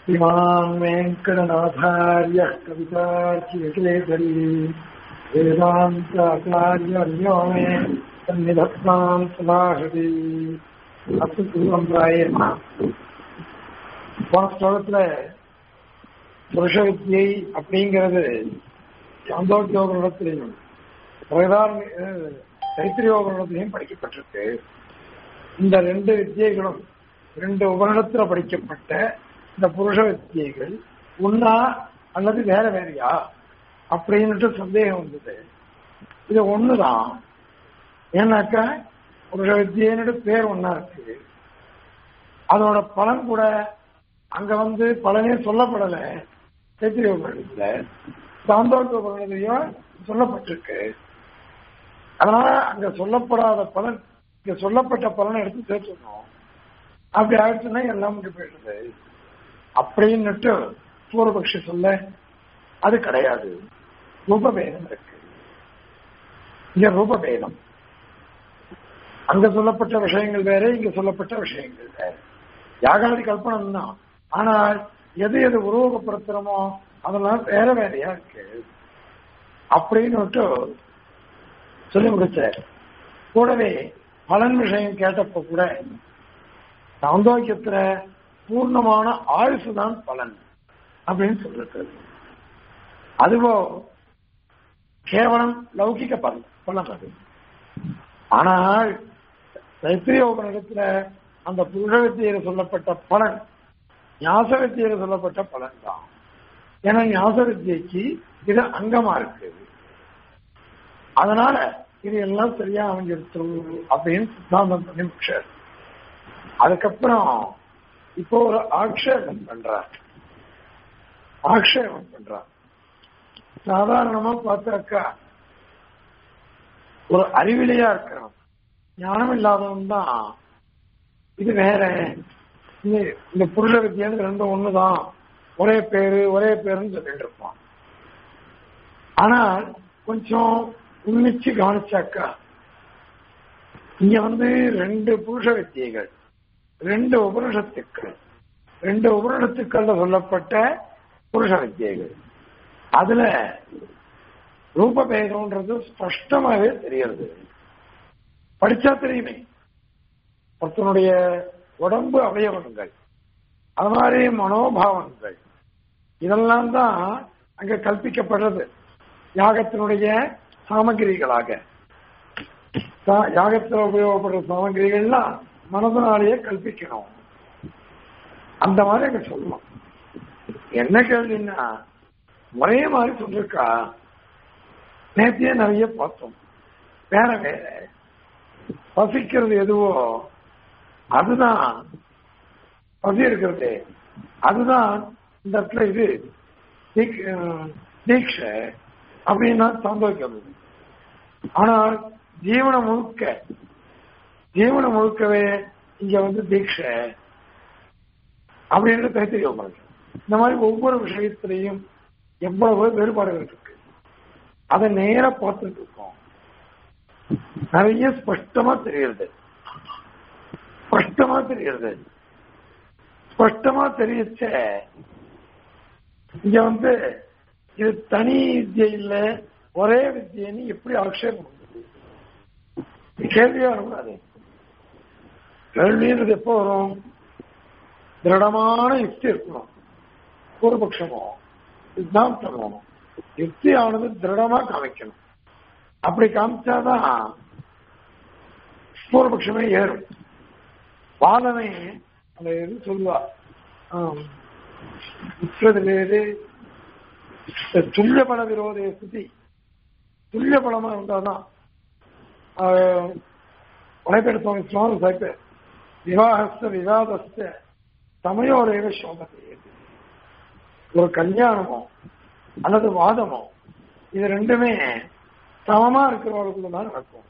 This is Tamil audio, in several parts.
श्रीमान् वेङ्कटनाथार्यः कवितार्चिकेसरी वेदान्ताचार्यर्यो मे सन्निधत्तां सुभाषति அத்து திருவம்பாய போன ஸ்லோகத்துல புருஷ வித்தியை அப்படிங்கிறது சாந்தோக்கியோகத்திலையும் தைத்திரியோகத்திலையும் படிக்கப்பட்டிருக்கு இந்த ரெண்டு வித்தியைகளும் ரெண்டு உபகரணத்துல படிக்கப்பட்ட இந்த புருஷ வித்தியைகள் ஒன்னா அல்லது வேற வேறையா அப்படின்னுட்டு சந்தேகம் வந்தது இது ஒண்ணுதான் ஏன்னாக்கா புருஷ வித்தியனோட பேர் ஒன்னா இருக்கு அதோட பலன் கூட அங்க வந்து பலனே சொல்லப்படல தைத்திரியோகத்துல சாந்தோக்கியோகத்திலையும் சொல்லப்பட்டிருக்கு அதனால அங்க சொல்லப்படாத பலன் இங்க சொல்லப்பட்ட பலனை எடுத்து சேர்த்துக்கணும் அப்படி ஆயிடுச்சுன்னா எல்லாம் முடிவு போயிடுது அப்படின்னுட்டு பூர்வபக்ஷி சொல்ல அது கிடையாது ரூபபேதம் இருக்கு இங்க ரூபபேதம் அங்க சொல்லப்பட்ட விஷயங்கள் வேற இங்க சொல்லப்பட்ட விஷயங்கள் வேற யாகாதி கல்பனம் தான் ஆனால் எது எது உருவகப்படுத்துறோமோ அதெல்லாம் வேற வேறையா இருக்கு அப்படின்னு சொல்லி முடிச்சார் கூடவே பலன் விஷயம் கேட்டப்ப கூட சௌந்தோக்கியத்துல பூர்ணமான ஆயுசு தான் பலன் அப்படின்னு சொல்லிருக்கு அதுவோ கேவலம் லௌகிக பலன் பலன் அது ஆனால் தைத்திரியோகத்துல அந்த புருஷவித்தியில சொல்லப்பட்ட பலன் ஞாச வித்தியில சொல்லப்பட்ட பலன் தான் ஏன்னா ஞாச வித்தியைக்கு இது அங்கமா இருக்கு அதனால இது எல்லாம் சரியா அமைஞ்சிருச்சு அப்படின்னு சித்தாந்தம் பண்ணி முடிச்சார் அதுக்கப்புறம் இப்போ ஒரு ஆக்ஷேபம் பண்றார் ஆக்ஷேபம் பண்றார் சாதாரணமா பார்த்தாக்கா ஒரு அறிவிலையா இருக்கிறோம் ஞானம் இல்லாதவன் தான் இது வேற இந்த புருஷ வித்தியானது ரெண்டும் ஒண்ணுதான் ஒரே பேரு ஒரே பேருன்னு சொல்லிட்டு இருப்பான் ஆனால் கொஞ்சம் உன்னிச்சு கவனிச்சாக்கா இங்க வந்து ரெண்டு புருஷ வித்தியைகள் ரெண்டு உபனிஷத்துக்கள் ரெண்டு உபனிஷத்துக்கள்ல சொல்லப்பட்ட புருஷ வித்தியைகள் அதுல ரூபபேதம்ன்றது ஸ்பஷ்டமாவே தெரியறது படிச்சா தெரியுமே ஒருத்தனுடைய உடம்பு அவயவங்கள் அது மாதிரி மனோபாவங்கள் இதெல்லாம் தான் அங்க கல்பிக்கப்படுறது யாகத்தினுடைய சாமகிரிகளாக யாகத்தில் உபயோகப்படுற சாமகிரிகள்லாம் மனதனாலேயே கல்பிக்கணும் அந்த மாதிரி அங்க சொல்லணும் என்ன கேள்வின்னா ஒரே மாதிரி சொல்லிருக்கா நேத்தியே நிறைய பார்த்தோம் வேற வேற பசிக்கிறது எதுவோ அதுதான் பசி இருக்கிறது அதுதான் இந்த இடத்துல இது தீட்சை அப்படின்னா சந்தோஷம் ஆனால் ஜீவன முழுக்க ஜீவன முழுக்கவே இங்க வந்து தீட்சை அப்படின்னு தைத்திரியம் இந்த மாதிரி ஒவ்வொரு விஷயத்திலையும் எவ்வளவு வேறுபாடுகள் இருக்கு அதை நேர பார்த்துட்டு இருக்கோம் நிறைய ஸ்பஷ்டமா தெரியுது ஸ்பஷ்டமா தெரியுது ஸ்பஷ்டமா தெரியச்ச இங்க வந்து இது தனி வித்தியை இல்ல ஒரே வித்தியன்னு எப்படி ஆக்ஷேபம் கேள்வியா கூடாது கேள்வின்றது எப்போ வரும் திருடமான யுக்தி இருக்கணும் பூர்வபக்ஷமோ சித்தாந்தம் வேணும் யுக்தி ஆனது திருடமா காமிக்கணும் அப்படி காமிச்சாதான் பூர்வபக்ஷமே ஏறும் வாதமே அந்த இது சொல்லுவா வேறு துல்லிய பல விரோத ஸ்திதி துல்லிய பலமா இருந்தாதான் உழைப்பெடு சுவாமி சுவாமி சாய்ப்பு விவாகஸ்த விவாதஸ்த சமயோரேவ சோபத்தை ஒரு கல்யாணமோ அல்லது வாதமோ இது ரெண்டுமே சமமா இருக்கிறவர்களுக்குள்ள தான் நடக்கும்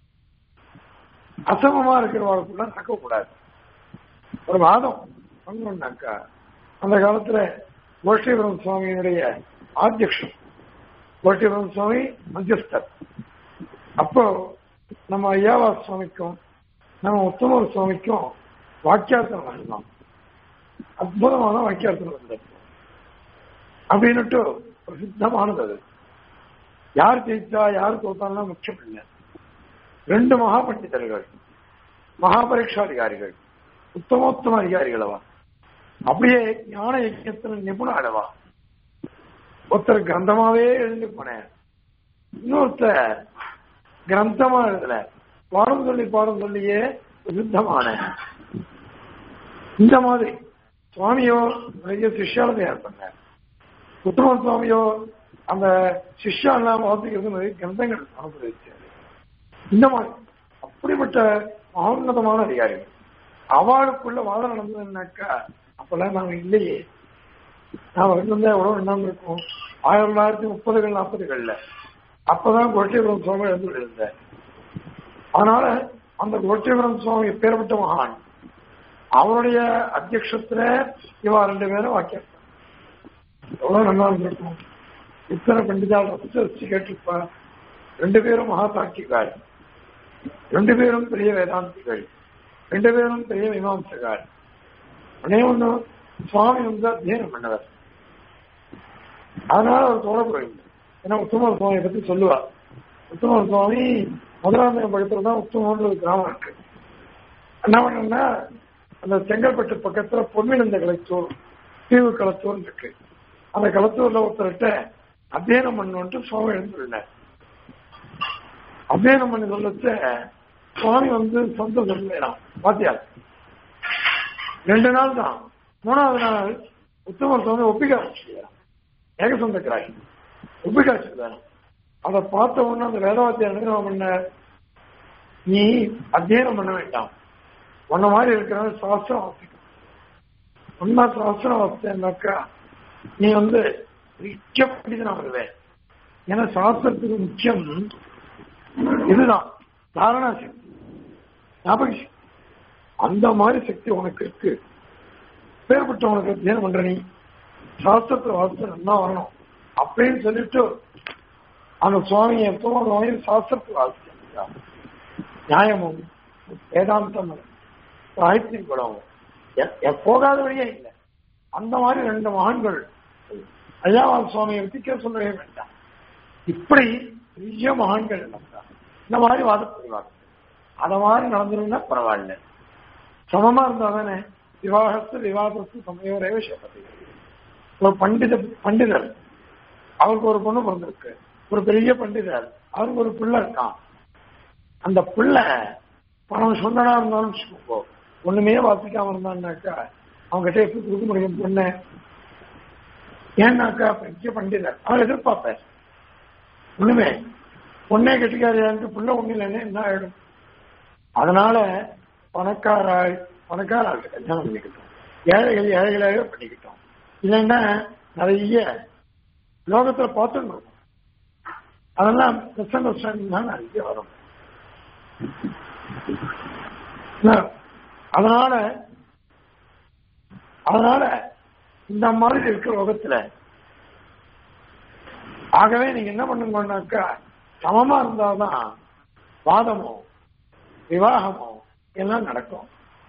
அசமமா இருக்கிறவர்களுக்குள்ள நடக்கக்கூடாது ஒரு வாதம் பண்ணோம்னாக்கா அந்த காலத்துல கோஷ்டிபுரம் சுவாமியினுடைய ஆத்தியக்ஷம் கோஷ்டிபுரம் சுவாமி மத்தியஸ்தர் அப்போ நம்ம ஐயாவா சுவாமிக்கும் நம்ம உத்தமர் சுவாமிக்கும் வாக்கியார்த்தம் வரலாம் அற்புதமான வாக்கியார்த்தம் வந்தது அப்படின்னுட்டு பிரசித்தமானது அது யார் ஜெயிச்சா யார் தோத்தாலும் முக்கியம் இல்லை ரெண்டு மகா பண்டிதர்கள் மகாபரீட்சாதிகாரிகள் உத்தமோத்தம அதிகாரிகள் அவா அப்படியே ஞான யஜ்யத்துல நிபுண அளவா ஒருத்தர் கிரந்தமாவே எழுந்து போனேன் இன்னொருத்தர் கிரந்தமா எழுதல பாடம் சொல்லி பாடம் சொல்லியே பிரசித்தமான இந்த மாதிரி சுவாமியோ நிறைய சிஷ்யால தயார் பண்ணார் உத்தம சுவாமியோ அந்த சிஷ்யா எல்லாம் வாசிக்கிறது நிறைய கிரந்தங்கள் அனுபவிச்சாரு இந்த மாதிரி அப்படிப்பட்ட மகோன்னதமான அதிகாரிகள் அவளுக்குள்ள வாதம் நடந்ததுன்னாக்கா அப்பெல்லாம் நாங்க இல்லையே நாம இருந்த எவ்வளவு எண்ணம் இருக்கும் ஆயிரத்தி தொள்ளாயிரத்தி முப்பதுகள் நாற்பதுகள்ல அப்பதான் கோட்டைபுரம் சுவாமி எழுந்து இருந்தேன் அதனால அந்த கோட்டைபுரம் சுவாமி பேர்பட்ட மகான் அவருடைய அத்தியட்சத்துல இவா ரெண்டு பேரும் வாக்கியம் எவ்வளவு நல்லா இருந்திருக்கும் இத்தனை பண்டிதால் ரசிச்சு ரசிச்சு கேட்டிருப்பா ரெண்டு பேரும் மகா சாட்சிகார் ரெண்டு பேரும் பெரிய வேதாந்திகள் ரெண்டு பேரும் பெரிய மீமாம்சகார் ஒன்னே ஒண்ணு சுவாமி வந்து அத்தியனம் பண்ணவர் அதனால அவர் தொடர்பு ஏன்னா உத்தம சுவாமியை பத்தி சொல்லுவார் உத்தம சுவாமி மதுராந்தகம் பக்கத்துல தான் உத்தமன்ற ஒரு கிராமம் இருக்கு என்ன பண்ணா அந்த செங்கல்பட்டு பக்கத்துல பொன்னிழந்த கலைத்தூர் தீவு களத்தூர் இருக்கு அந்த களத்தூர்ல ஒருத்தர்கிட்ட அத்தியனம் பண்ணுன்ட்டு சுவாமி எழுந்துள்ளார் அத்தியனம் பண்ணி சொல்லச்ச சுவாமி வந்து சொந்த சொல்லிடலாம் பாத்தியா ரெண்டு நாள் தான் மூணாவது நாள் உத்தமர் சுவாமி ஒப்பிக்காட்சி ஏக சொந்தக்கிறாய் ஒப்பிக்காட்சி வேணும் அதை பார்த்த உடனே அந்த வேதவாத்திய அனுகிரகம் பண்ண நீ அத்தியனம் பண்ண வேண்டாம் உன்ன மாதிரி இருக்கிறவங்க சாஸ்திரம் வாசிக்கும் உண்மை சாஸ்திரம் வாசித்தேன்னாக்கா நீ வந்து முக்கிய பண்டிதனா வருவேன் ஏன்னா சாஸ்திரத்துக்கு முக்கியம் இதுதான் தாரணா சக்தி ஞாபக சக்தி அந்த மாதிரி சக்தி உனக்கு இருக்கு பேர்பட்ட உனக்கு அத்தியனம் பண்ற நீ சாஸ்திரத்தை வாசித்து நல்லா வரணும் அப்படின்னு சொல்லிட்டு அந்த சுவாமியை எப்பவும் சுவாமி சாஸ்திரத்தை வாசிக்கிறார் நியாயமும் வேதாந்தமும் சாகித்யம் குணமும் போகாத வழியே இல்லை அந்த மாதிரி ரெண்டு மகான்கள் ஐயாவால் சுவாமியை வித்திக்க சொல்லவே வேண்டாம் இப்படி பெரிய மகான்கள் நடந்தார் இந்த மாதிரி வாதப்படுவாங்க அத மாதிரி நடந்துருந்தா பரவாயில்ல சமமா இருந்தா தானே விவாகத்து விவாதத்து சமயோரே விஷயப்பட்டு ஒரு பண்டித பண்டிதர் அவருக்கு ஒரு பொண்ணு பிறந்திருக்கு ஒரு பெரிய பண்டிதர் அவருக்கு ஒரு பிள்ளை இருக்கான் அந்த பிள்ளை பணம் சொந்தனா இருந்தாலும் வச்சுக்கோங்க ஒண்ணுமே வாசிக்காம இருந்தான்னாக்கா அவங்க கிட்ட எப்படி கொடுக்க முடியும் பொண்ணு ஏன்னாக்கா பெரிய பண்டிதர் அவன் எதிர்பார்ப்பேன் ஒண்ணுமே பொண்ணே கெட்டிக்காரியாருக்கு புள்ள ஒண்ணு இல்லைன்னு என்ன ஆயிடும் அதனால பணக்காராய் பணக்காராள் கல்யாணம் பண்ணிக்கிட்டோம் ஏழைகள் ஏழைகளாகவே பண்ணிக்கிட்டோம் இல்லைன்னா நிறைய லோகத்துல பார்த்துட்டு இருக்கோம் அதெல்லாம் பிரசங்க தான் நிறைய வரும் அதனால அதனால இந்த மாதிரி இருக்கிற லோகத்துல ஆகவே நீங்க என்ன பண்ணுங்கன்னாக்கா சமமா இருந்தாதான் வாதமோ விவாகமோ எல்லாம் நடக்கும்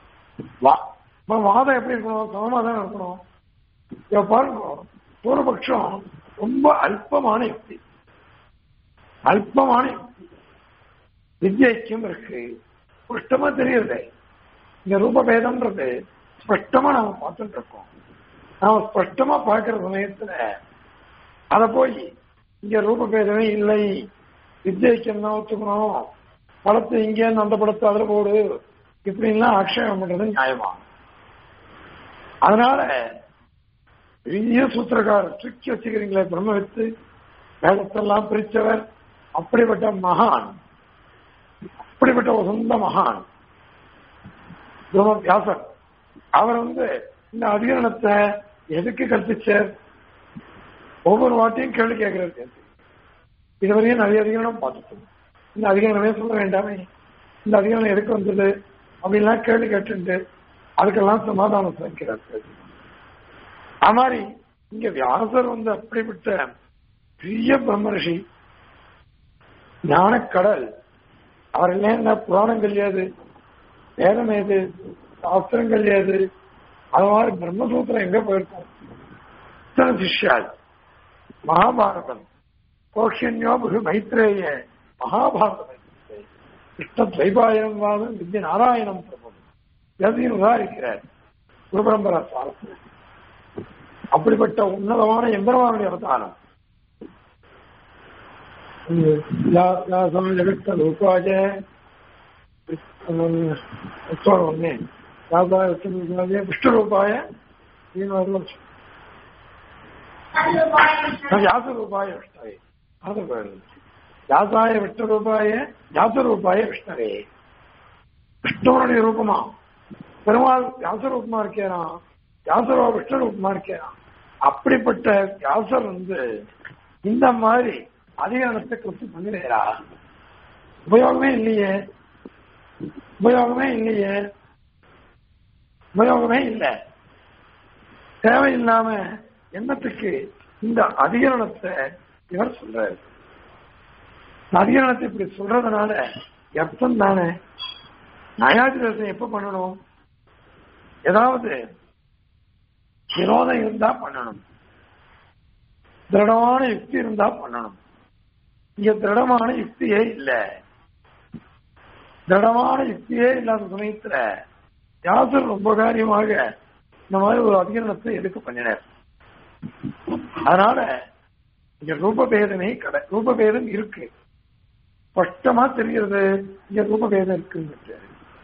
வாதம் எப்படி இருக்கணும் சமமா தான் இருக்கணும் இப்ப பாருங்க பூர்வபக்ஷம் ரொம்ப அல்பமான யுக்தி அல்பமான யுக்தி வித்யைக்கும் இருக்கு ஸ்பஷ்டமா தெரியுது இந்த ரூபபேதம்ன்றது ஸ்பஷ்டமா நாம பார்த்துட்டு இருக்கோம் நாம ஸ்பஷ்டமா பார்க்கிற சமயத்துல அத போய் இங்க ரூபபேதமே இல்லை வித்யைக்கம் தான் ஒத்துக்கணும் படத்தை இங்கே அந்த படத்தை அதுல போடு இப்படின்லாம் ஆக்ஷேபம் பண்றது நியாயமா அதனால பெரிய சூத்திரக்காரர் தூக்கி வச்சுக்கிறீங்களே பிரம்ம வித்து வேதத்தெல்லாம் பிரிச்சவர் அப்படிப்பட்ட மகான் அப்படிப்பட்ட ஒரு சொந்த மகான் பிரம்ம வியாசர் அவர் வந்து இந்த அதிகரணத்தை எதுக்கு கற்பிச்சார் ஒவ்வொரு வாட்டியும் கேள்வி கேட்கிறார் இதுவரையும் நிறைய அதிகாரம் பார்த்துட்டோம் இந்த அதிகாரமே சொல்ல வேண்டாமே இந்த அதிகாரம் எதுக்கு வந்தது அப்படின்லாம் கேள்வி கேட்டு அதுக்கெல்லாம் சமாதானம் வைக்கிறார் அது மாதிரி இங்க வியாசர் வந்து அப்படிப்பட்ட பெரிய பிரம்மரிஷி ஞானக்கடல் அவர் என்ன புராணங்கள் ஏது வேதம் ஏது சாஸ்திரங்கள் ஏது அது மாதிரி பிரம்மசூத்திரம் எங்க போயிருக்கோம் இத்தனை சிஷ்யாள் மகாபாரதம் கோஷன்யோ மிகு மைத்ரேய மகாபாரதம் கிருஷ்ண துவைபாயனம் வாதம் வித்ய நாராயணம் பிரபு எதையும் உதாரிக்கிறார் குருபரம்பரா சாரத்தில் அப்படிப்பட்ட உன்னதமான எம்பெருமானுடைய அவதாரம் வியாசம் ஜெகத்த லோகாஜ ஒன்னே வியாசாய விஷ்ணுரூபாய விஷ்ணுரூபாய வியாசரூபாய விஷ்ணவே அது வியாசாய விஷ்ணுரூபாய வியாசரூபாய விஷ்ணவே விஷ்ணுவனுடைய ரூபமா பெருமாள் வியாசரூபமா இருக்கேனா வியாசரோ விஷ்ணு ரூபமா இருக்கேனா அப்படிப்பட்ட வியாசர் வந்து இந்த மாதிரி அதிகாரத்தை குறித்து பண்ணுறா உபயோகமே இல்லையே உபயோகமே இல்லையே உபயோகமே இல்லை தேவையில்லாம என்னத்துக்கு இந்த அதிகரணத்தை இவர் சொல்றாரு அதிகரணத்தை இப்படி சொல்றதுனால அர்த்தம் தானே நயாதிரசம் எப்ப பண்ணணும் ஏதாவது விரோதம் இருந்தா பண்ணணும் திருடமான யுக்தி இருந்தா பண்ணணும் இங்க திருடமான யுக்தியே இல்ல திருடமான யுக்தியே இல்லாத சமயத்துல யாசர் ரொம்ப காரியமாக இந்த மாதிரி ஒரு அதிகரணத்தை எதுக்கு பண்ணினார் அதனால இங்க ரூபபேதமே கடை ரூபபேதம் இருக்கு ஸ்பஷ்டமா தெரிகிறது இங்க ரூபபேதம் இருக்குன்னு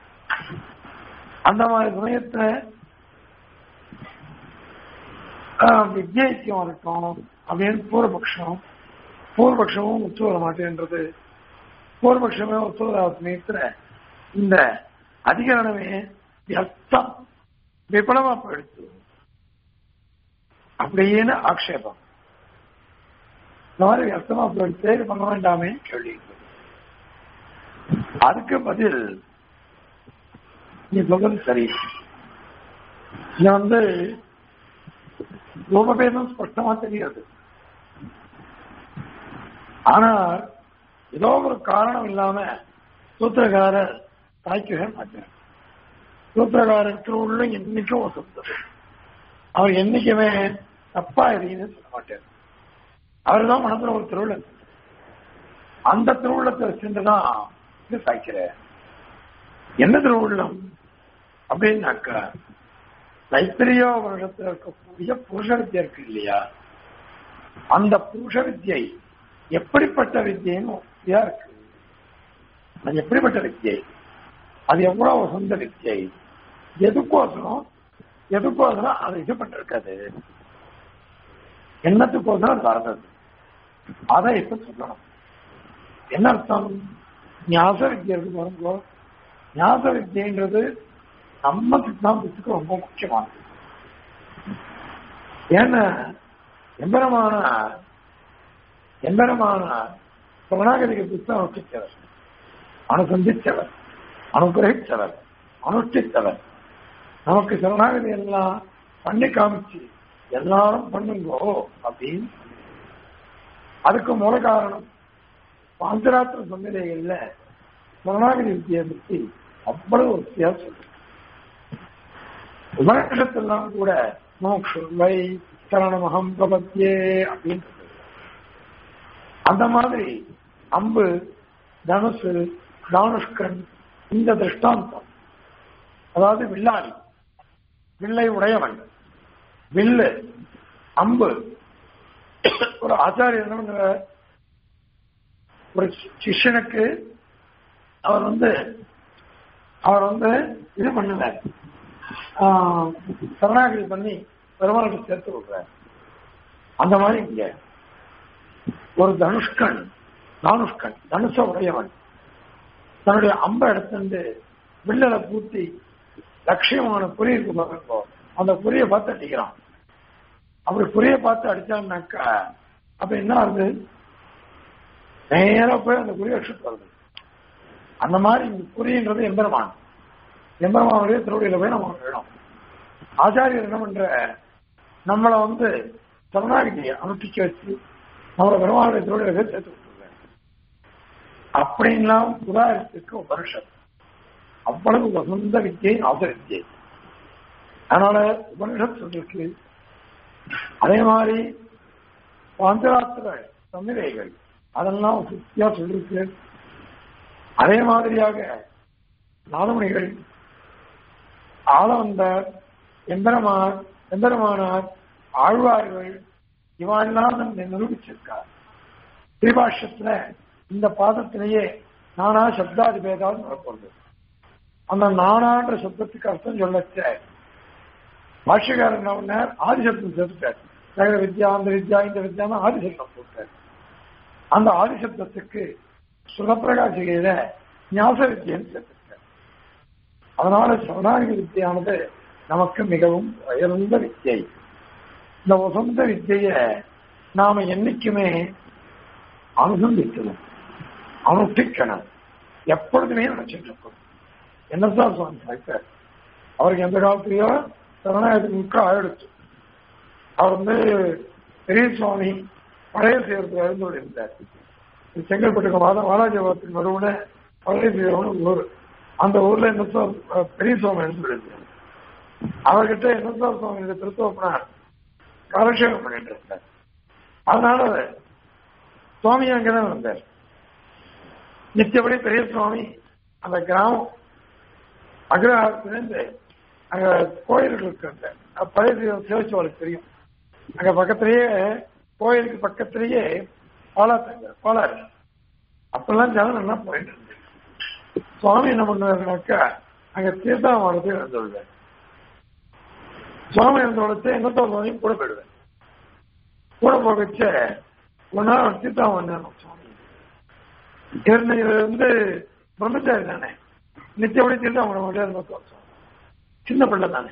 அந்த மாதிரி சமயத்துல வித்யைக்கியம் இருக்கணும் அப்படின்னு பூர்வபக்ஷம் பூர்வபக்ஷமும் ஒத்து வர மாட்டேன்றது பூர்வபக்ஷமே ஒத்து வராத சமயத்துல இந்த அதிகரணமே வியர்த்தம் விபலமா போயிடுச்சு அப்படின்னு ஆக்ஷேபம் இந்த மாதிரி வியர்த்தமா போயிடுச்சு இது பண்ண வேண்டாமே கேள்வி அதுக்கு பதில் நீ சொல்றது சரி இது வந்து ரூபபேதம் ஸ்பஷ்டமா தெரியாது ஆனா ஏதோ ஒரு காரணம் இல்லாம சூத்திரகாரர் தாய்க்கவே மாட்டார் சூத்திரகாரர் திருவுள்ள என்னைக்கும் வசந்தது அவர் என்னைக்குமே தப்பா எதையும் சொல்ல மாட்டார் அவர் தான் மனத்துல ஒரு திருவிழா அந்த திருவுள்ளத்தை வச்சுட்டுதான் இது சாய்க்கிற என்ன திருவுள்ளம் அப்படின்னாக்கா தைத்திரியோ வருடத்தில் இருக்கக்கூடிய புருஷ வித்யா இருக்கு இல்லையா அந்த புருஷ வித்யை எப்படிப்பட்ட வித்தியன்னு வித்தியா இருக்கு அது எப்படிப்பட்ட வித்தியை அது எவ்வளவு சொந்த வித்தியை எதுக்கோசரம் எதுக்கோசரம் அதை இது பண்ணிருக்காது என்னத்துக்கோசரம் அது வர்றது அதை இப்ப சொல்லணும் என்ன அர்த்தம் ஞாச வித்தியை இருக்கு பாருங்க ஞாச வித்தியன்றது நம்ம சித்தாந்தத்துக்கு ரொம்ப முக்கியமானது ஏன்னா எம்பரமான எம்பரமான புறநாகரிக புத்தகம் வச்சிச்சவர் அனுசந்திச்சவர் அனுகிரகிச்சவர் அனுஷ்டித்தவர் நமக்கு சரணாகதி எல்லாம் பண்ணி காமிச்சு எல்லாரும் பண்ணுங்கோ அப்படின்னு அதுக்கு மூல காரணம் பாஞ்சராத்திர சந்திரைகள்ல சரணாகதி வித்தியை பற்றி அவ்வளவு ஒரு வித்தியாசம் உபநிஷத்தெல்லாம் கூட மோக்ஷை சரணமகம் பிரபத்தியே அப்படின்னு அந்த மாதிரி அம்பு தனுசு தானுஷ்கன் இந்த திருஷ்டாந்தம் அதாவது வில்லாளி வில்லை உடையவன் வில்லு அம்பு ஒரு ஆச்சாரியன் ஒரு சிஷ்யனுக்கு அவர் வந்து அவர் வந்து இது பண்ணுவார் சரணாகதி பண்ணி பெருமாளுக்கு சேர்த்து விடுறார் அந்த மாதிரி இங்க ஒரு தனுஷ்கன் தானுஷ்கன் தனுஷ உடையவன் தன்னுடைய அம்ப எடுத்துட்டு வில்லலை பூத்தி லட்சியமான குறி இருக்கு பாருங்கோ அந்த குறியை பார்த்து அடிக்கிறான் அப்படி குறியை பார்த்து அடிச்சான்னாக்கா அப்ப என்ன ஆகுது நேரா போய் அந்த குறி அடிச்சுட்டு வருது அந்த மாதிரி இந்த குறின்றது எம்பெருமான் எம்பெருமானுடைய திருவடியில போய் நம்ம வேணும் ஆச்சாரியர் என்ன பண்ற நம்மளை வந்து சரணாகிதியை அனுஷ்டிச்சு வச்சு நம்மளை பெருமாளுடைய திருவடியில போய் சேர்த்து விட்டுருங்க அப்படின்லாம் உதாரணத்துக்கு உபனிஷத் அவ்வளவு வசந்த வித்தியை ஆச வித்தியை அதனால உபனிஷத் சொல்லிருக்கு அதே மாதிரி பாஞ்சராத்திர சமிதைகள் அதெல்லாம் சுத்தியா சொல்லிருக்கு அதே மாதிரியாக நாதமணிகள் ஆளவந்தார் எம்பெருமார் எம்பெருமானார் ஆழ்வார்கள் இவெல்லாம் நிரூபிச்சிருக்கார் ஸ்ரீபாஷ்யத்துல இந்த பாதத்திலேயே நானா சப்தாதி பேதாது வரப்போறது அந்த நானான்ற சப்தத்துக்கு அர்த்தம் சொல்லச்ச பாஷ்யக்காரன் என்ன ஆதிசப்தம் சேர்த்துட்டார் சகல வித்யா அந்த வித்யா இந்த வித்யான்னு ஆதிசப்தம் போட்டார் அந்த ஆதிசப்தத்துக்கு சுகப்பிரகாசிகையில ஞாச வித்தியன்னு சேர்த்துட்டார் அதனால சரணாகி வித்தியானது நமக்கு மிகவும் உயர்ந்த வித்தியை இந்த உசந்த வித்திய நாம என்னைக்குமே அனுசந்திக்கணும் அனுஷ்டிக்கணும் எப்பொழுதுமே நினைச்சிட்டு இருக்கணும் என்னதான் சுவாமி சாய்ப்பார் அவருக்கு எந்த காலத்திலயோ சரணாயத்துக்கு முக்க ஆயிடுச்சு அவர் வந்து பெரிய சுவாமி பழைய செய்யறதுக்கு எழுந்தோடு இருந்தார் செங்கல்பட்டுக்கு வாத வாலாஜபாத்துக்கு நடுவுல பழைய செய்யறவனு ஊர் அந்த ஊர்ல என்ன பெரிய சுவாமி எழுந்து இருந்தார் அவர்கிட்ட என்ன சுவாமி திருத்தோப்பனார் காலக்ஷேபம் பண்ணிட்டு இருந்தார் அதனால சுவாமி அங்கதான் வந்தார் நித்தியபடி பெரிய சுவாமி அந்த கிராமம் அக்ரஹாரத்திலிருந்து அங்க கோயில்கள் இருக்கு பழைய சிவச்சுவாளுக்கு தெரியும் அங்க பக்கத்திலேயே கோயிலுக்கு பக்கத்திலேயே பாலாத்தங்க பாலாறு அப்பெல்லாம் ஜனம் நல்லா போயிட்டு இருந்தது சுவாமி என்ன பண்ணாருனாக்கா அங்க தீர்த்தாமானது இருந்துள்ளார் சுவாமி இருந்தோடச்சு எங்கத்தோ சுவாமியும் கூட போயிடுவேன் கூட போகச்ச ஒரு நாள் தீர்த்தம் வந்தாங்க சுவாமி இவர் வந்து பிரம்மச்சாரி தானே நித்தியபடி தீர்த்தம் பண்ண மாட்டேன் சின்ன பிள்ளை தானே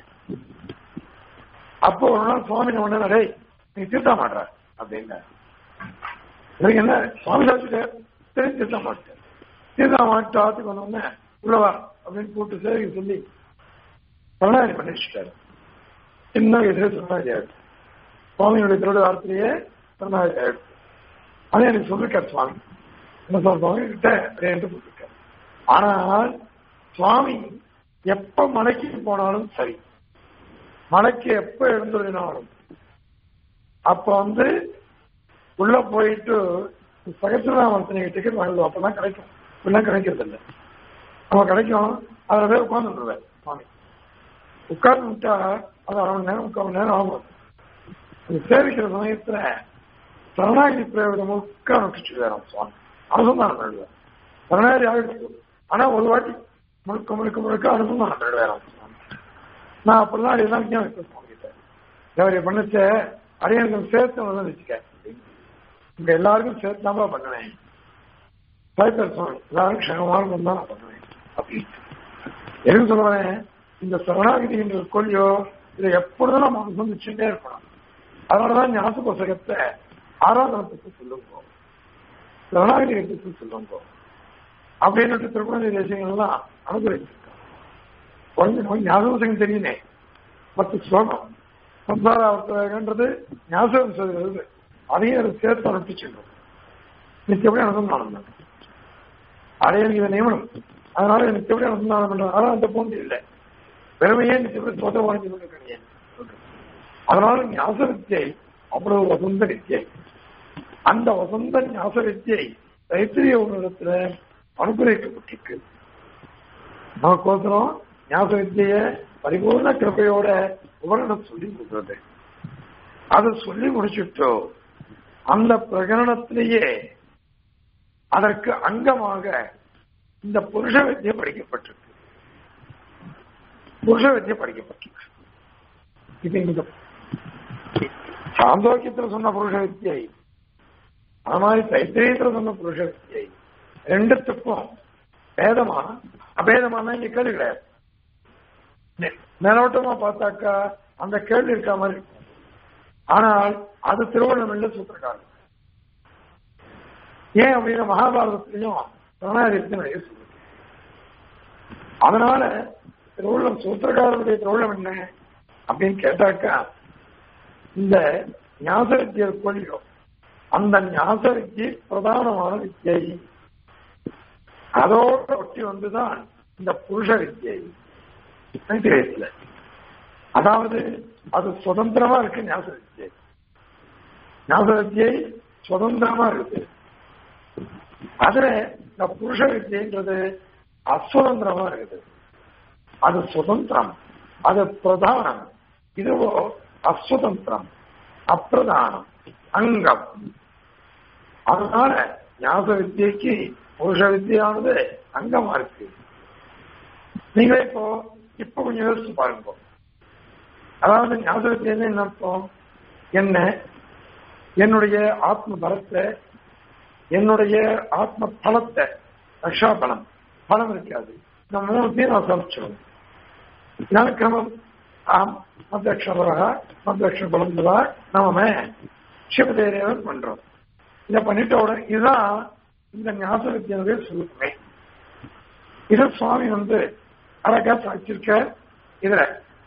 அப்போ ஒரு நாள் சுவாமி என்ன பண்ண நீ தீர்த்தா மாட்டார் அப்படின்னா எனக்கு என்ன சுவாமி சாப்பிட்டு தெரிஞ்சு தீர்த்தா மாட்டேன் தீர்த்தா மாட்டு ஆத்துக்கு வந்தோடனே உள்ளவா அப்படின்னு கூப்பிட்டு சேவை சொல்லி பிரணாதி பண்ணி வச்சுட்டாரு சின்ன வயசுல பிரணாதி ஆயிடுச்சு சுவாமியுடைய திருட வார்த்தையே பிரணாதி ஆயிடுச்சு அதே எனக்கு சொல்லிருக்கார் சுவாமி என்ன சொல்ற சுவாமி கிட்ட என்று சொல்லிருக்காரு ஆனால் சுவாமி எப்ப மலைக்கு போனாலும் சரி மலைக்கு எப்ப எழுந்துள்ளினாலும் அப்ப வந்து உள்ள போயிட்டு சகசிரநாமத்தினை டிக்கெட் வாங்கிடுவோம் அப்பதான் கிடைக்கும் இப்பெல்லாம் கிடைக்கிறது இல்லை நம்ம கிடைக்கும் அதுல போய் உட்காந்துருவேன் சுவாமி உட்கார்ந்து விட்டா அது அரை மணி நேரம் முக்கால் மணி நேரம் ஆகும் அது சேவிக்கிற சமயத்துல சரணாகி பிரயோகம் முக்க நுட்டிச்சு வேணும் சுவாமி அனுசந்தானம் பண்ணுவேன் சரணாகி ஆகிடுச்சு ஆனா ஒரு வாட்டி முழுக்க முழுக்க முழுக்க அனுசந்தானம் பண்ணுவேன் நான் அப்படிலாம் எல்லாம் விஞ்ஞானம் வைப்பேன் சுவாமி கிட்ட தேவரை பண்ணுச்ச அடியனுக்கு சேர்த்து வந்து வச்சுக்க இங்க எல்லாருக்கும் சேர்த்து தான் பண்ணுவேன் சாய்ப்பர் சுவாமி எல்லாரும் க்ஷேமமான தான் நான் பண்ணுவேன் அப்படின்னு எதுக்கு சொல்றேன் இந்த சரணாகிதின்ற கொள்ளியோ இதை எப்பொழுதும் நம்ம அனுசந்திச்சுட்டே இருக்கணும் அதனாலதான் ஞாச புசகத்தை ஆராதனத்துக்கு சொல்லுங்க சரணாகிதிக்கு சொல்லுங்க அப்படின்னு திருப்பதி தேசியங்கள்லாம் அனுகிரகிச்சிருக்காங்க கொஞ்சம் ஞாபகம் தெரியுமே பத்து ஸ்லோகம் சம்சாராவர்த்தன்றது ஞாபகம் சொல்கிறது அதையும் அதை சேர்த்து அனுப்பிச்சிடும் நிச்சயப்படி அனுசந்தானம் அடைய இதை நியமனம் அதனால நிச்சயப்படி அனுசந்தானம் பண்றது ஆனால் அந்த போன்று இல்லை பெருமையே நிச்சயப்படி சொத வாங்கி கொண்டு கிடையாது அதனால ஞாச வித்தியை அவ்வளவு வசந்த வித்தியை அந்த வசந்த ஞாச வித்தியை தைத்திரிய உணவத்துல அனுகிரகிக்கப்பட்டிருக்கு நமக்கோசரம் ஞாபக வித்திய பரிபூர்ண கிருப்பையோட உபகரணம் சொல்லி கொடுக்குறது அதை சொல்லி முடிச்சுட்டோ அந்த பிரகரணத்திலேயே அதற்கு அங்கமாக இந்த புருஷ வித்தியை படிக்கப்பட்டிருக்கு புருஷ வித்தியை படிக்கப்பட்டிருக்கு இது இந்த சாந்தோக்கியத்தில் சொன்ன புருஷ வித்தியை அது மாதிரி தைத்திரியத்தில் சொன்ன புருஷ வித்தியை ரெண்டுத்துக்கும் பேதமா அபேதமான இங்க கேள்வி கிடையாது மேலோட்டமா பார்த்தாக்கா அந்த கேள்வி இருக்க மாதிரி இருக்கும் ஆனால் அது திருவண்ணாமலையில சூத்திரக்காரன் ஏன் அப்படின்னா மகாபாரதத்திலையும் பிரணாயத்தின் நிறைய சொல்லுது அதனால திருவள்ளம் சூத்திரக்காரனுடைய திருவள்ளம் என்ன அப்படின்னு கேட்டாக்கா இந்த ஞாச வித்தியை கொள்ளியோ அந்த ஞாச வித்தியை பிரதானமான வித்தியை அதோட ஒட்டி வந்துதான் இந்த புருஷ வித்தியை தைத்திரியத்தில் அதாவது அது சுதந்திரமா இருக்கு ஞாபக வித்தியை ஞாபக வித்தியை சுதந்திரமா இருக்கு அதுல இந்த புருஷ வித்தியன்றது அசுதந்திரமா இருக்குது அது சுதந்திரம் அது பிரதானம் இதுவோ அசுதந்திரம் அப்பிரதானம் அங்கம் அதனால ஞாபக வித்தியைக்கு புருஷ வித்தியானது அங்கமா இருக்கு நீங்களே இப்போ இப்ப கொஞ்சம் யோசிச்சு பாருங்க அதாவது ஞாபக வித்தியன்னு என்ன அர்த்தம் என்ன என்னுடைய ஆத்ம பலத்தை என்னுடைய ஆத்ம பலத்தை ரக்ஷா பலம் பலம் இருக்காது இந்த மூணுத்தையும் நான் சமைச்சிடும் இதனால கிரமம் ஆம் மத்தியக்ஷபரக மத்தியக்ஷ பலந்ததா நாம சிவதேரேவன் பண்றோம் இதை பண்ணிட்ட உடனே இதுதான் இந்த ஞாபக வித்தியானுடைய சுருக்கமே இதை சுவாமி வந்து அழகா சாட்சிருக்க இதுல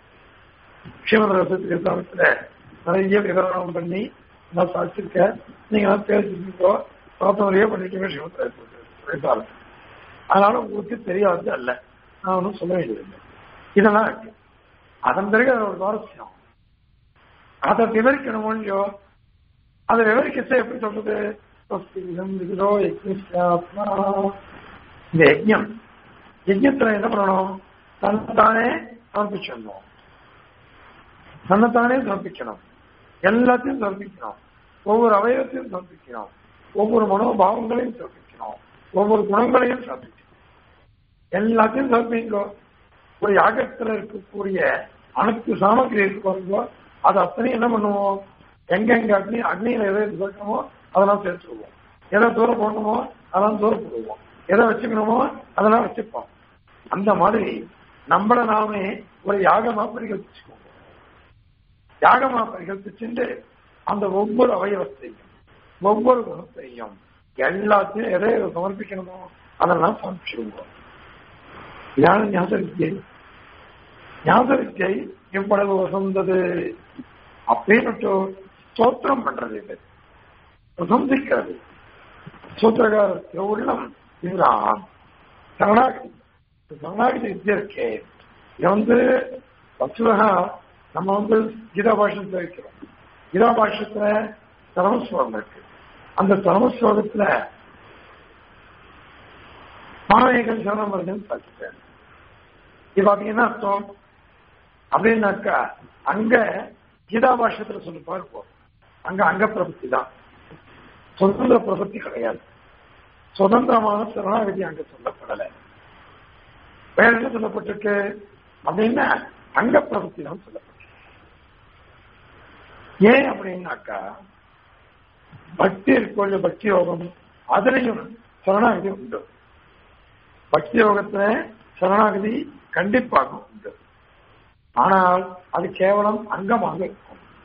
சிவரசத்துல நிறைய விவரணம் பண்ணி நான் சாட்சிருக்க நீங்க எல்லாம் பேசிருக்கீங்களோ பிரார்த்தனையே பண்ணிக்கவே சிவத்துல அதனால உங்களுக்கு தெரியாது அல்ல நான் ஒன்றும் சொல்ல வேண்டியதில்லை இதெல்லாம் இருக்கு அதன் பிறகு அது ஒரு சுவாரஸ்யம் அதை விவரிக்கணும் இல்லையோ அதை விவரிக்கத்தை எப்படி சொல்றது இதோ யஜ்ஞாத்மா இந்த யஜ்யம் யஜ்யத்துல என்ன பண்ணணும் தன்னைத்தானே சமர்ப்பிச்சிடணும் தன்னைத்தானே சமர்ப்பிக்கணும் எல்லாத்தையும் சமர்ப்பிக்கணும் ஒவ்வொரு அவயவத்தையும் சமர்ப்பிக்கணும் ஒவ்வொரு மனோபாவங்களையும் சமர்ப்பிக்கணும் ஒவ்வொரு குணங்களையும் சமர்ப்பிக்கணும் எல்லாத்தையும் சமர்ப்பிங்கோ ஒரு யாகத்துல இருக்கக்கூடிய அனைத்து சாமக்கிரி இருக்கோ அது அத்தனையும் என்ன பண்ணுவோம் எங்க எங்க அக்னி அக்னியில எதை சேர்க்கணுமோ அதெல்லாம் சேர்த்துருவோம் எதை தூரம் போடணுமோ அதெல்லாம் தூரம் போடுவோம் எதை வச்சுக்கணுமோ அதெல்லாம் வச்சுப்போம் அந்த மாதிரி நம்மள நாமே ஒரு யாகமா பரிகல்பிச்சுக்கோங்க யாகமா பரிகல்பிச்சுட்டு அந்த ஒவ்வொரு அவயவத்தையும் ஒவ்வொரு குணத்தையும் எல்லாத்தையும் எதை சமர்ப்பிக்கணுமோ அதெல்லாம் சமர்ப்பிச்சிருவோம் இதான ஞாபக வித்தியை ஞாபக வித்தியை எவ்வளவு வசந்தது அப்படின்னு ஸ்தோத்திரம் பண்றது இது பிரசந்திக்கிறது சூத்திரகாரத்திய உள்ளம் இதுதான் சரணாகதி சரணாகதி வித்தியை இருக்கே இது வந்து வசுதகா நம்ம வந்து கீதா பாஷத்துல இருக்கிறோம் கீதா பாஷத்துல சரமஸ்லோகம் இருக்கு அந்த சரமஸ்லோகத்துல மாணவிகள் சரணம் வருதுன்னு பார்த்துட்டேன் இது பாத்தீங்கன்னா அர்த்தம் அப்படின்னாக்கா அங்க கீதா பாஷத்துல சொல்லி பார்ப்போம் அங்க அங்க பிரபத்தி தான் சுதந்திர பிரபத்தி கிடையாது சுதந்திரமான சரணாகதி அங்க சொல்லப்படலை வேற என்ன சொல்லப்பட்டிருக்கு அப்படின்னா அங்க பிரபத்தி தான் சொல்லப்பட்டிருக்கு ஏன் அப்படின்னாக்கா பக்தி இருக்கோ பக்தி யோகம் அதுலயும் சரணாகதி உண்டு பக்தி யோகத்துல சரணாகதி கண்டிப்பாக உண்டு ஆனால் அது கேவலம் அங்கமாக இருக்கும்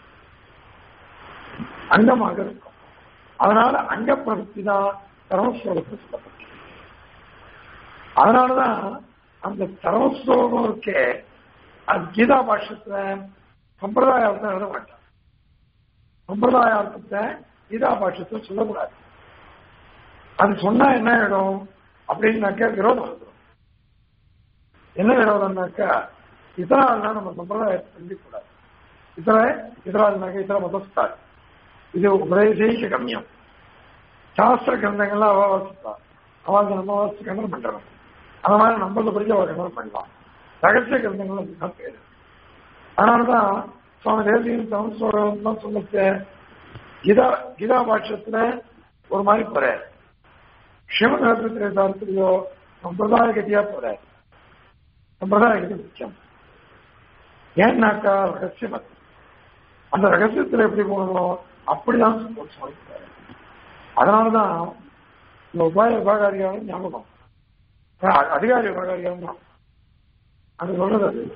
அங்கமாக இருக்கும் அதனால அங்க பிரவൃத்தி தான் சரமஸ்லோகத்தில் சொல்லப்பட்டது அதனாலதான் அந்த சரமஸ்லோகம் இருக்கே அது கீதா பாஷத்துல சம்பிரதாய அர்த்தம் எழுத மாட்டான் சம்பிரதாய அர்த்தத்தை கீதா பாஷத்தை சொல்லக்கூடாது அது சொன்னா என்ன ஆயிடும் அப்படின்னாக்கா விரோதம் வந்துடும் என்ன விரோதம்னாக்கா இதனால்னா நம்ம சம்பிரதாயத்தை செஞ்சுக்கூடாது இதர இதனால்னாக்க இதர மதஸ்தார் இது உபதேச கம்யம் சாஸ்திர கிரந்தங்கள்லாம் அவ வாசிப்பா அவளுக்கு நம்ம வாசிச்சு கண்டனம் பண்றோம் அந்த மாதிரி நம்மள படிக்க அவள் கண்டனம் பண்ணலாம் ரகசிய கிரந்தங்கள் அதுதான் பேரு அதனாலதான் சுவாமி தேசியம் சமஸ்வரம் சொல்லுச்சு கீதா கீதா பாட்சத்துல ஒரு மாதிரி போறாரு சிவநேரத்திலே தாரத்திலேயோ சம்பிரதாய கதியா போறாரு சம்பிரதாய கதி முக்கியம் ஏன்னாக்கா ரகசியம் அது அந்த ரகசியத்துல எப்படி போகணுமோ அப்படிதான் சொல்லிட்டாரு அதனாலதான் இந்த உபாய உபாகாரியான ஞாபகம் அதிகாரி உபாகாரியம் தான் அது சொல்றது அது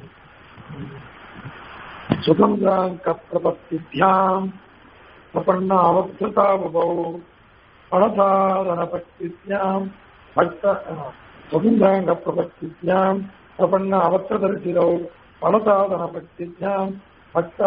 சுதந்திராங்க பிரபத்தியாம் பிரபன்ன அவஸ்தாபௌ பணசாதனபக்தியாம் பக்த சுதந்திராங்க பிரபத்தியாம் பிரபன்ன அவத்திரதரிசிரௌ பணசாதனபக்தியாம் பக்த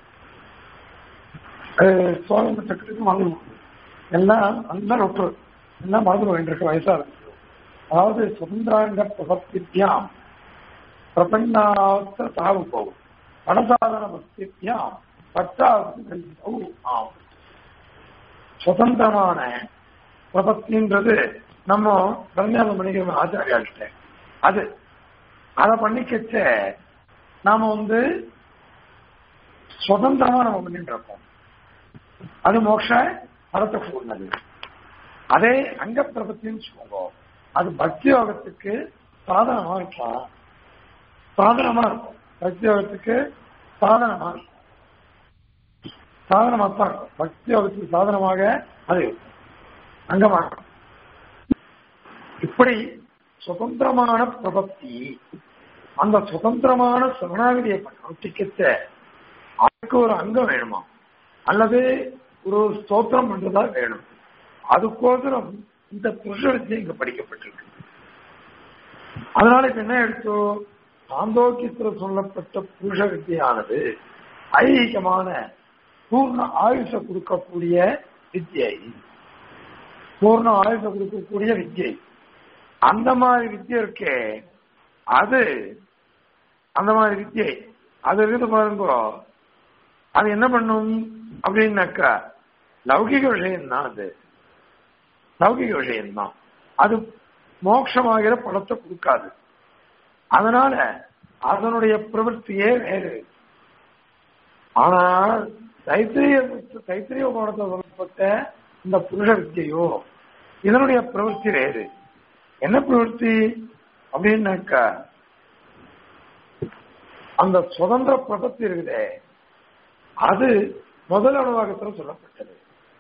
சுவாமி சக்கரத்துக்கு வாங்கணும் எல்லாம் நல்லா விட்டு எல்லாம் மறந்து வேண்டியிருக்கு வயசா இருக்கு அதாவது சுதந்திராங்க பிரபத்தியாம் பிரபன்னாவஸ்த சாவு போகும் படசாதன பக்தியா பத்தாவது ஆகும் சுதந்திரமான பிரபத்தின்றது நம்ம பிரஞ்சாதம் பண்ணிக்கிற ஆச்சாரியாள்கிட்ட அது அதை பண்ணிக்கச்ச நாம வந்து சுதந்திரமா நம்ம பண்ணிட்டு இருக்கோம் அது மோட்ச படத்தை கூடினது அதே அங்க பிரபத்தின்னு சொல்லுவோங்க அது பக்தி யோகத்துக்கு சாதனமா இருக்கலாம் சாதனமா இருக்கும் பக்தி யோகத்துக்கு சாதனமா இருக்கும் சாதனமா தான் இருக்கும் பக்தி யோகத்துக்கு சாதனமாக அது இருக்கும் அங்கமா இருக்கும் இப்படி சுதந்திரமான பிரபத்தி அந்த சுதந்திரமான சரணாகதியை பிரவர்த்திக்கத்த அதுக்கு ஒரு அங்கம் வேணுமா அல்லது ஒரு ஸ்தோத்திரம் பண்றதா வேணும் அதுக்கோசரம் இந்த புருஷ வித்தியை இங்க படிக்கப்பட்டிருக்கு அதனால இப்ப என்ன எடுத்தோம் சாந்தோக்கியத்துல சொல்லப்பட்ட புருஷ வித்தியானது ஐகிகமான பூர்ண ஆயுஷ கொடுக்கக்கூடிய வித்தியை பூர்ண ஆயுஷ கொடுக்கக்கூடிய வித்தியை அந்த மாதிரி வித்தியை இருக்கே அது அந்த மாதிரி வித்தியை அது இருக்குது பாருங்க அது என்ன பண்ணும் அப்படின்னாக்கா லௌகிக விஷயம்தான் அது லௌகிக விஷயம்தான் அது மோட்சமாகிற பலத்தை கொடுக்காது அதனால அதனுடைய பிரவൃத்தியே வேறு ஆனால் தைத்திரிய தைத்திரிய கோணத்தை சொல்லப்பட்ட இந்த புருஷ வித்தியையோ இதனுடைய பிரவൃத்தி வேறு என்ன பிரவൃத்தி அப்படின்னாக்கா அந்த சுதந்திர பிரபத்தி இருக்குதே அது முதல் அணுவாக்கத்தில் சொல்லப்பட்டது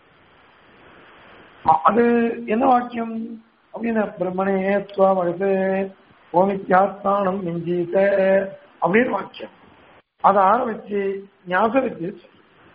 அது என்ன வாக்கியம் அப்படின்னு பிரம்மணே துவமழுது ஓமித்யாஸ்தானம் மிஞ்சீத அப்படின்னு வாக்கியம் அதை ஆரம்பிச்சு ஞாபக வித்தியை சொல்லு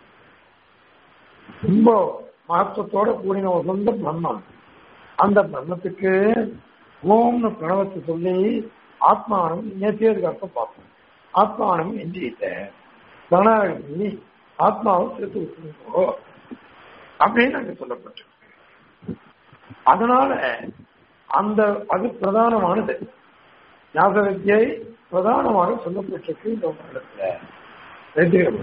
ரொம்ப மகத்துவத்தோட கூடின ஒரு சொந்த பிரம்மம் அந்த பிரம்மத்துக்கு ஓம்னு பிரணவத்தை சொல்லி ஆத்மானம் நேசியதுக்கு அர்த்தம் பார்ப்போம் ஆத்மானம் எஞ்சிட்ட பிரணாயம் பண்ணி ஆத்மாவை சேர்த்து விட்டுருங்கோ அப்படின்னு அங்க சொல்லப்பட்டிருக்கு அதனால அந்த அது பிரதானமானது ஞாபக வித்தியை பிரதானமாக சொல்லப்பட்டிருக்கு இந்த இடத்துல வைத்தியம்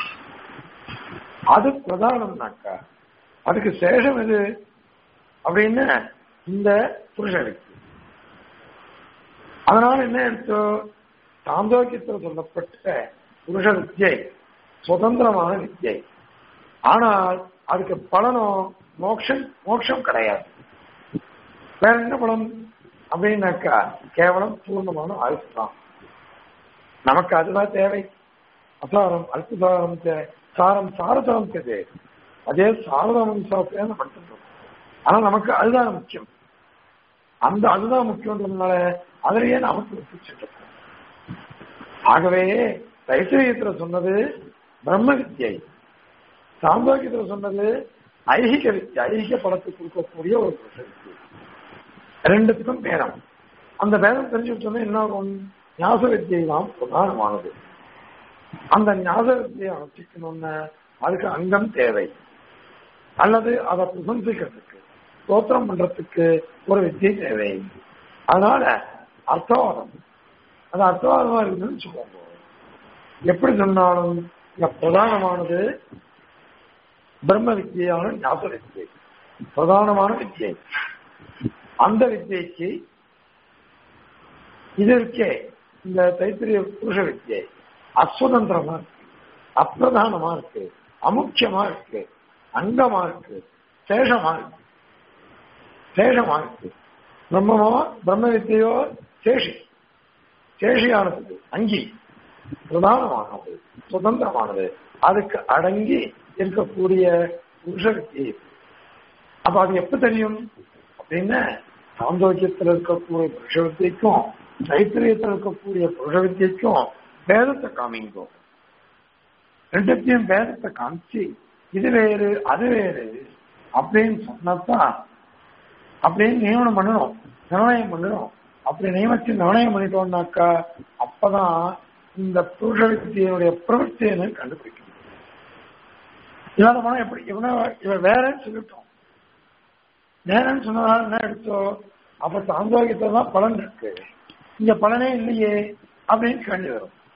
அது பிரதானம்னாக்கா அதுக்கு சேஷம் எது அப்படின்னு இந்த புருஷ வித்தி அதனால என்ன எடுத்தோ சாந்தோக்கியத்தில் சொல்லப்பட்ட புருஷ வித்தியை சுதந்திரமான வித்தியை ஆனால் அதுக்கு பலனும் மோட்சம் மோட்சம் கிடையாது வேற என்ன பலன் அப்படின்னாக்கா கேவலம் பூர்ணமான ஆயுசு தான் நமக்கு அதுதான் தேவை அசாரம் அல்பசாரம் தேவை சாரம் சாரதரம் தேவை அதே சாரதம் சாஸ்திரம் நம்ம படிச்சிருக்கோம் ஆனா நமக்கு அதுதான் முக்கியம் அந்த அதுதான் முக்கியன்றதுனால அதிலேயே நமக்கு வச்சுட்டு இருக்கோம் ஆகவே தைத்திரியத்துல சொன்னது பிரம்ம வித்தியை சாந்தோக்கியத்துல சொன்னது ஐகிக வித்தியை ஐகிக படத்தை கொடுக்கக்கூடிய ஒரு புருஷ வித்தியை ரெண்டுத்துக்கும் பேரம் அந்த பேரம் தெரிஞ்சுக்கிட்டோம்னா என்ன ஆகும் ஞாச வித்தியை தான் பிரதானமானது அந்த ஞாச வித்தியை அமைச்சிக்கணும்னு அதுக்கு அங்கம் தேவை அல்லது அதை பிரசம்சிக்கிறதுக்கு ஸ்தோத்திரம் பண்றதுக்கு ஒரு வித்தியை தேவை அதனால அர்த்தவாதம் அது அர்த்தவாதமா இருக்குதுன்னு வச்சுக்கோங்க எப்படி சொன்னாலும் இங்க பிரதானமானது பிரம்ம வித்தியான ஞாபக வித்தியை பிரதானமான வித்தியை அந்த வித்தியைக்கு இது இருக்கே இந்த தைத்திரிய புருஷ வித்தியை அஸ்வதந்திரமா இருக்கு அப்பிரதானமா இருக்கு அமுக்கியமா இருக்கு அங்கமா இருக்கு சேஷமா இருக்கு சேஷமா இருக்கு பிரம்மமோ பிரம்ம வித்தியோ சேஷி சேஷியானது அங்கி பிரதானமானது சுதந்திரமானது அதுக்கு அடங்கி இருக்கக்கூடிய புருஷவித்தி அப்ப அது எப்ப தெரியும் அப்படின்னு சாந்தோக்கியத்தில் இருக்கக்கூடிய புருஷவித்திக்கும் தைத்திரியத்தில் இருக்கக்கூடிய புருஷவித்திக்கும் வேதத்தை காமிங்கும் ரெண்டுத்தையும் வேதத்தை காமிச்சு இது வேறு அது வேறு அப்படின்னு சொன்னதான் அப்படின்னு நியமனம் பண்ணணும் நிர்ணயம் பண்ணணும் அப்படி நியமிச்சு நிர்ணயம் பண்ணிட்டோம்னாக்கா அப்பதான் இந்த புருஷ வித்தியனுடைய பிரவൃத்தியை கண்டுபிடிக்கணும் இல்லாத போனா எப்படி இவன இவன் வேறன்னு சொல்லிட்டோம் நேரன்னு சொன்னதால என்ன எடுத்தோம் அப்ப சாந்தோகியத்துல தான் பலன் இருக்கு இங்க பலனே இல்லையே அப்படின்னு கேள்வி வரும்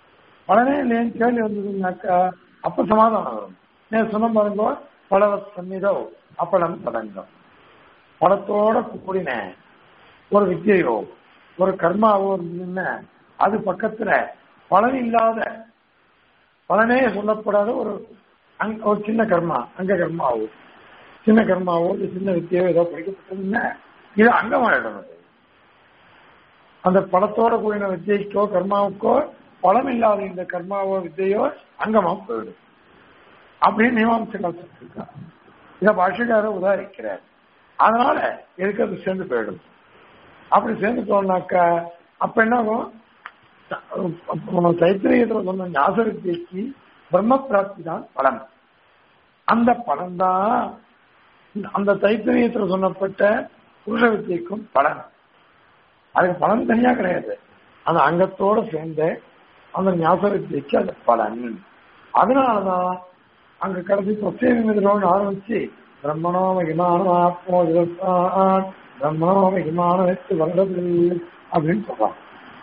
பலனே இல்லையேன்னு கேள்வி வந்ததுன்னாக்கா அப்ப சமாதானம் வரும் நேற்று சொன்ன பாருங்க பலவ சந்நிதோ அப்பளம் தடங்கம் பலத்தோட கூடின ஒரு வித்தியையோ ஒரு கர்மாவோ இருந்ததுன்னா அது பக்கத்துல பலன் இல்லாத பலனே சொல்லப்படாத ஒரு அங்க ஒரு சின்ன கர்மா அங்க கர்மாவோ சின்ன கர்மாவோ ஒரு சின்ன வித்தியோ ஏதோ படிக்கப்பட்டதுன்னா இது அங்கமாயிடும் அது. அந்த பலத்தோட கூடின வித்தியைக்கோ கர்மாவுக்கோ பலம் இல்லாத இந்த கர்மாவோ வித்தையோ அங்கமா போயிடும் அப்படின்னு மீமாம்சங்கள் சொல்லியிருக்காங்க இதை பாஷக்காரர் உதாரிக்கிறார் அதனால எதுக்கு அது சேர்ந்து போயிடும் அப்படி சேர்ந்து போனாக்கா அப்ப என்ன ஆகும் நம்ம தைத்திரியத்துல சொன்ன ஞாச வித்தியைக்கு பிரம்ம பிராப்தி தான் பலன் அந்த பலன் தான் அந்த தைத்திரியத்துல சொன்னப்பட்ட புருஷ வித்தியைக்கும் பலன் அதுக்கு பலன் தனியா கிடையாது அந்த அங்கத்தோட சேர்ந்து அந்த ஞாபக வித்தியைக்கு அது பலன் அதனாலதான் அங்க கடைசி பிரத்யேகோடு ஆரம்பிச்சு பிரம்மணோ மகிமானம் ஆத்மோ விவசான் பிரம்மணோ மகிமானம் வைத்து வர்றது அப்படின்னு சொல்றாங்க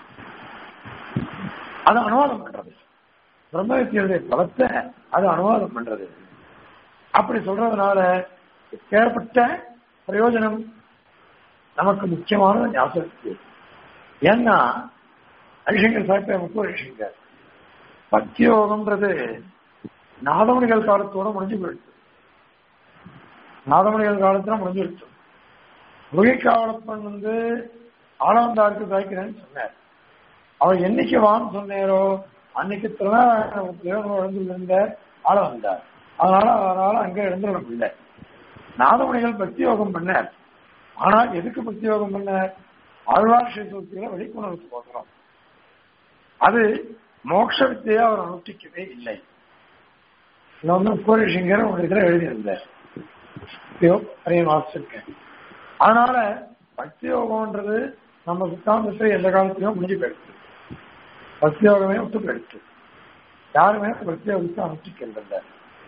அது அனுவாதம் பண்றது பிரம்ம வித்தியுடைய பலத்தை அது அனுவாதம் பண்றது அப்படி சொல்றதுனால ஏற்பட்ட பிரயோஜனம் நமக்கு முக்கியமான ஞாபகம் ஏன்னா ஹரிசங்கர் சாப்பிட்ட முக்கிய ஹரிசங்கர் பக்தியோகம்ன்றது நாதமணிகள் காலத்தோட முடிஞ்சு போயிடுச்சு நாதமணிகள் காலத்துல முடிஞ்சிடுச்சு முகிக்காவலப்பன் வந்து ஆளாந்தாருக்கு சாய்க்கிறேன்னு சொன்னார் அவர் என்னைக்கு வான்னு சொன்னாரோ அன்னைக்கு திருநாராயண இருந்த ஆள வந்தார் அதனால அதனால அங்க எழுந்துட முடியல நாதமணிகள் பக்தி யோகம் பண்ணார் ஆனால் எதுக்கு பக்தி யோகம் பண்ணார் ஆழ்வார் சூத்திர வெளிக்கொணர்வு போகிறோம் அது மோட்ச வித்தையை அவர் அனுஷ்டிக்கவே இல்லை இன்னொன்னு கோரிஷிங்கர் ஒரு இதில் எழுதியிருந்தார் நிறைய வாசிச்சிருக்கேன் அதனால பக்தி யோகம்ன்றது நம்ம சித்தாந்தத்தை எந்த காலத்திலும் முடிஞ்சு போயிடுச்சு பக்தி யோகமே விட்டு போயிடுச்சு யாருமே பக்தி யோகத்தை அனுஷ்டிக்கின்றன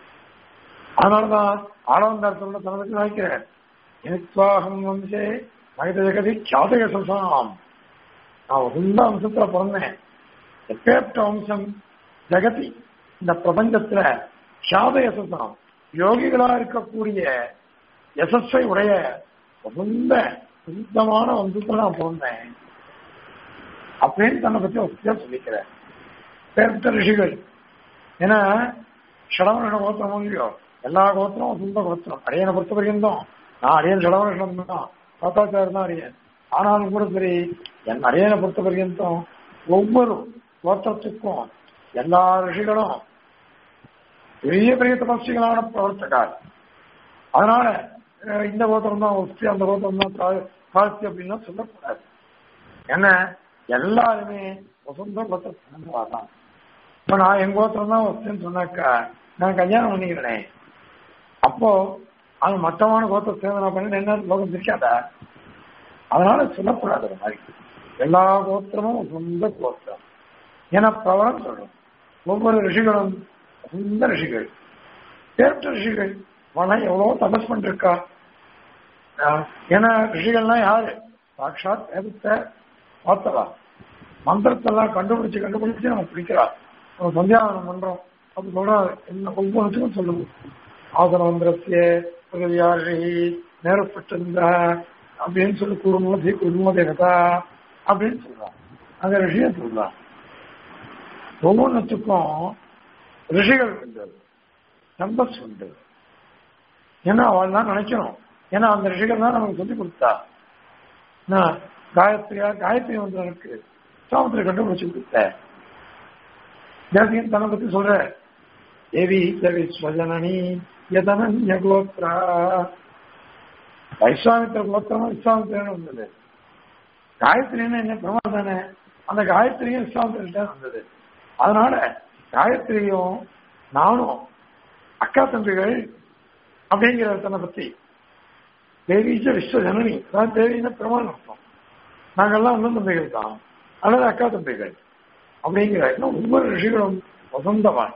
அதனாலதான் ஆளவந்தார் சொல்ல தனதுக்கு நினைக்கிறேன் எனக்குவாகம் வம்சே மகித ஜெகதி கியாதக சம்சாம் நான் உந்த வம்சத்துல பிறந்தேன் எப்பேற்ற வம்சம் ஜெகதி இந்த பிரபஞ்சத்துல கியாத யசசாம் யோகிகளா இருக்கக்கூடிய யசஸை உடைய உந்த சுத்தமான வம்சத்துல நான் பிறந்தேன் அப்படின்னு தன்னை பத்தி வசதியா சொல்லிக்கிறேன் பேர்த்த ரிஷிகள் ஏன்னா ஷடவரண கோத்திரம் இல்லையோ எல்லா கோத்திரமும் சொந்த கோத்திரம் அரியனை பொறுத்த வரைக்கும் நான் அரியன் ஷடவரணம் தான் தாத்தாச்சார் தான் அரியன் ஆனாலும் கூட சரி என் அரியனை பொறுத்த வரைக்கும் ஒவ்வொரு கோத்திரத்துக்கும் எல்லா ரிஷிகளும் பெரிய பெரிய தபஸ்விகளான பிரவர்த்தகார் அதனால இந்த கோத்திரம் தான் ஒஸ்தி அந்த கோத்திரம் தான் காட்சி அப்படின்லாம் சொல்லக்கூடாது என்ன எல்லாருமே வசந்த கோத்திரத்தினவா தான் இப்ப நான் என் கோத்திரம் தான் ஒஸ்தின்னு சொன்னாக்கா நான் கல்யாணம் பண்ணிக்கிறேன் அப்போ அது மட்டமான கோத்திரம் சேர்ந்து நான் பண்ணி என்ன லோகம் தெரியாதா அதனால சொல்லக்கூடாது அது மாதிரி எல்லா கோத்திரமும் சொந்த கோத்திரம் ஏன்னா பிரபலம் சொல்றோம் ஒவ்வொரு ரிஷிகளும் சொந்த ரிஷிகள் பேர்த்த ரிஷிகள் மனம் எவ்வளவோ தபஸ் பண்ணிருக்கா ஏன்னா ரிஷிகள்லாம் யாரு சாட்சாத் வேதத்தை பார்த்தவா மந்திரத்தெல்லாம் கண்டுபிடிச்சு கண்டுபிடிச்சு நம்ம பிடிக்கிறா நம்ம சந்தியாவனம் பண்றோம் அது சொல்றாரு என்ன ஒவ்வொன்றுக்கும் சொல்லுவோம் ஆசனமந்திரத்திய உதவியாரி நேரப்பட்டிருந்த அப்படின்னு சொல்லி குடும்பத்தை குடும்பதேகதா அப்படின்னு சொல்றான் அந்த ரிஷியை சொல்றான் ஒவ்வொன்றுத்துக்கும் ரிஷிகள் உண்டு நம்பர்ஸ் உண்டு ஏன்னா அவள் தான் நினைக்கணும் ஏன்னா அந்த ரிஷிகள் தான் நமக்கு சொல்லி கொடுத்தா நான் காயத்ரியா காயத்ரி மந்திரனுக்கு சாமத்திரி கண்டுபிடிச்சு கொடுத்தேன் தேசிகன் தன்னை பத்தி சொல்ற தேவி தேவி ஸ்வஜனனி யதனன்ய கோத்ரா வைஸ்வாமித்திர கோத்திரமும் விஸ்வாமித்திரன் வந்தது காயத்ரின்னு என்ன பிரமா தானே அந்த காயத்ரியும் விஸ்வாமித்திரன் வந்தது அதனால காயத்ரியும் நானும் அக்கா தம்பிகள் அப்படிங்கிற தன்னை பத்தி தேவீச்ச விஸ்வ ஜனனி அதாவது தேவின்னு பிரமாணம் அர்த்தம் நாங்கெல்லாம் அண்ணன் தம்பிகள் தான் அல்லது அக்கா தம்பிகள் அப்படிங்கிற ஒவ்வொரு ரிஷிகளும் வசந்தவான்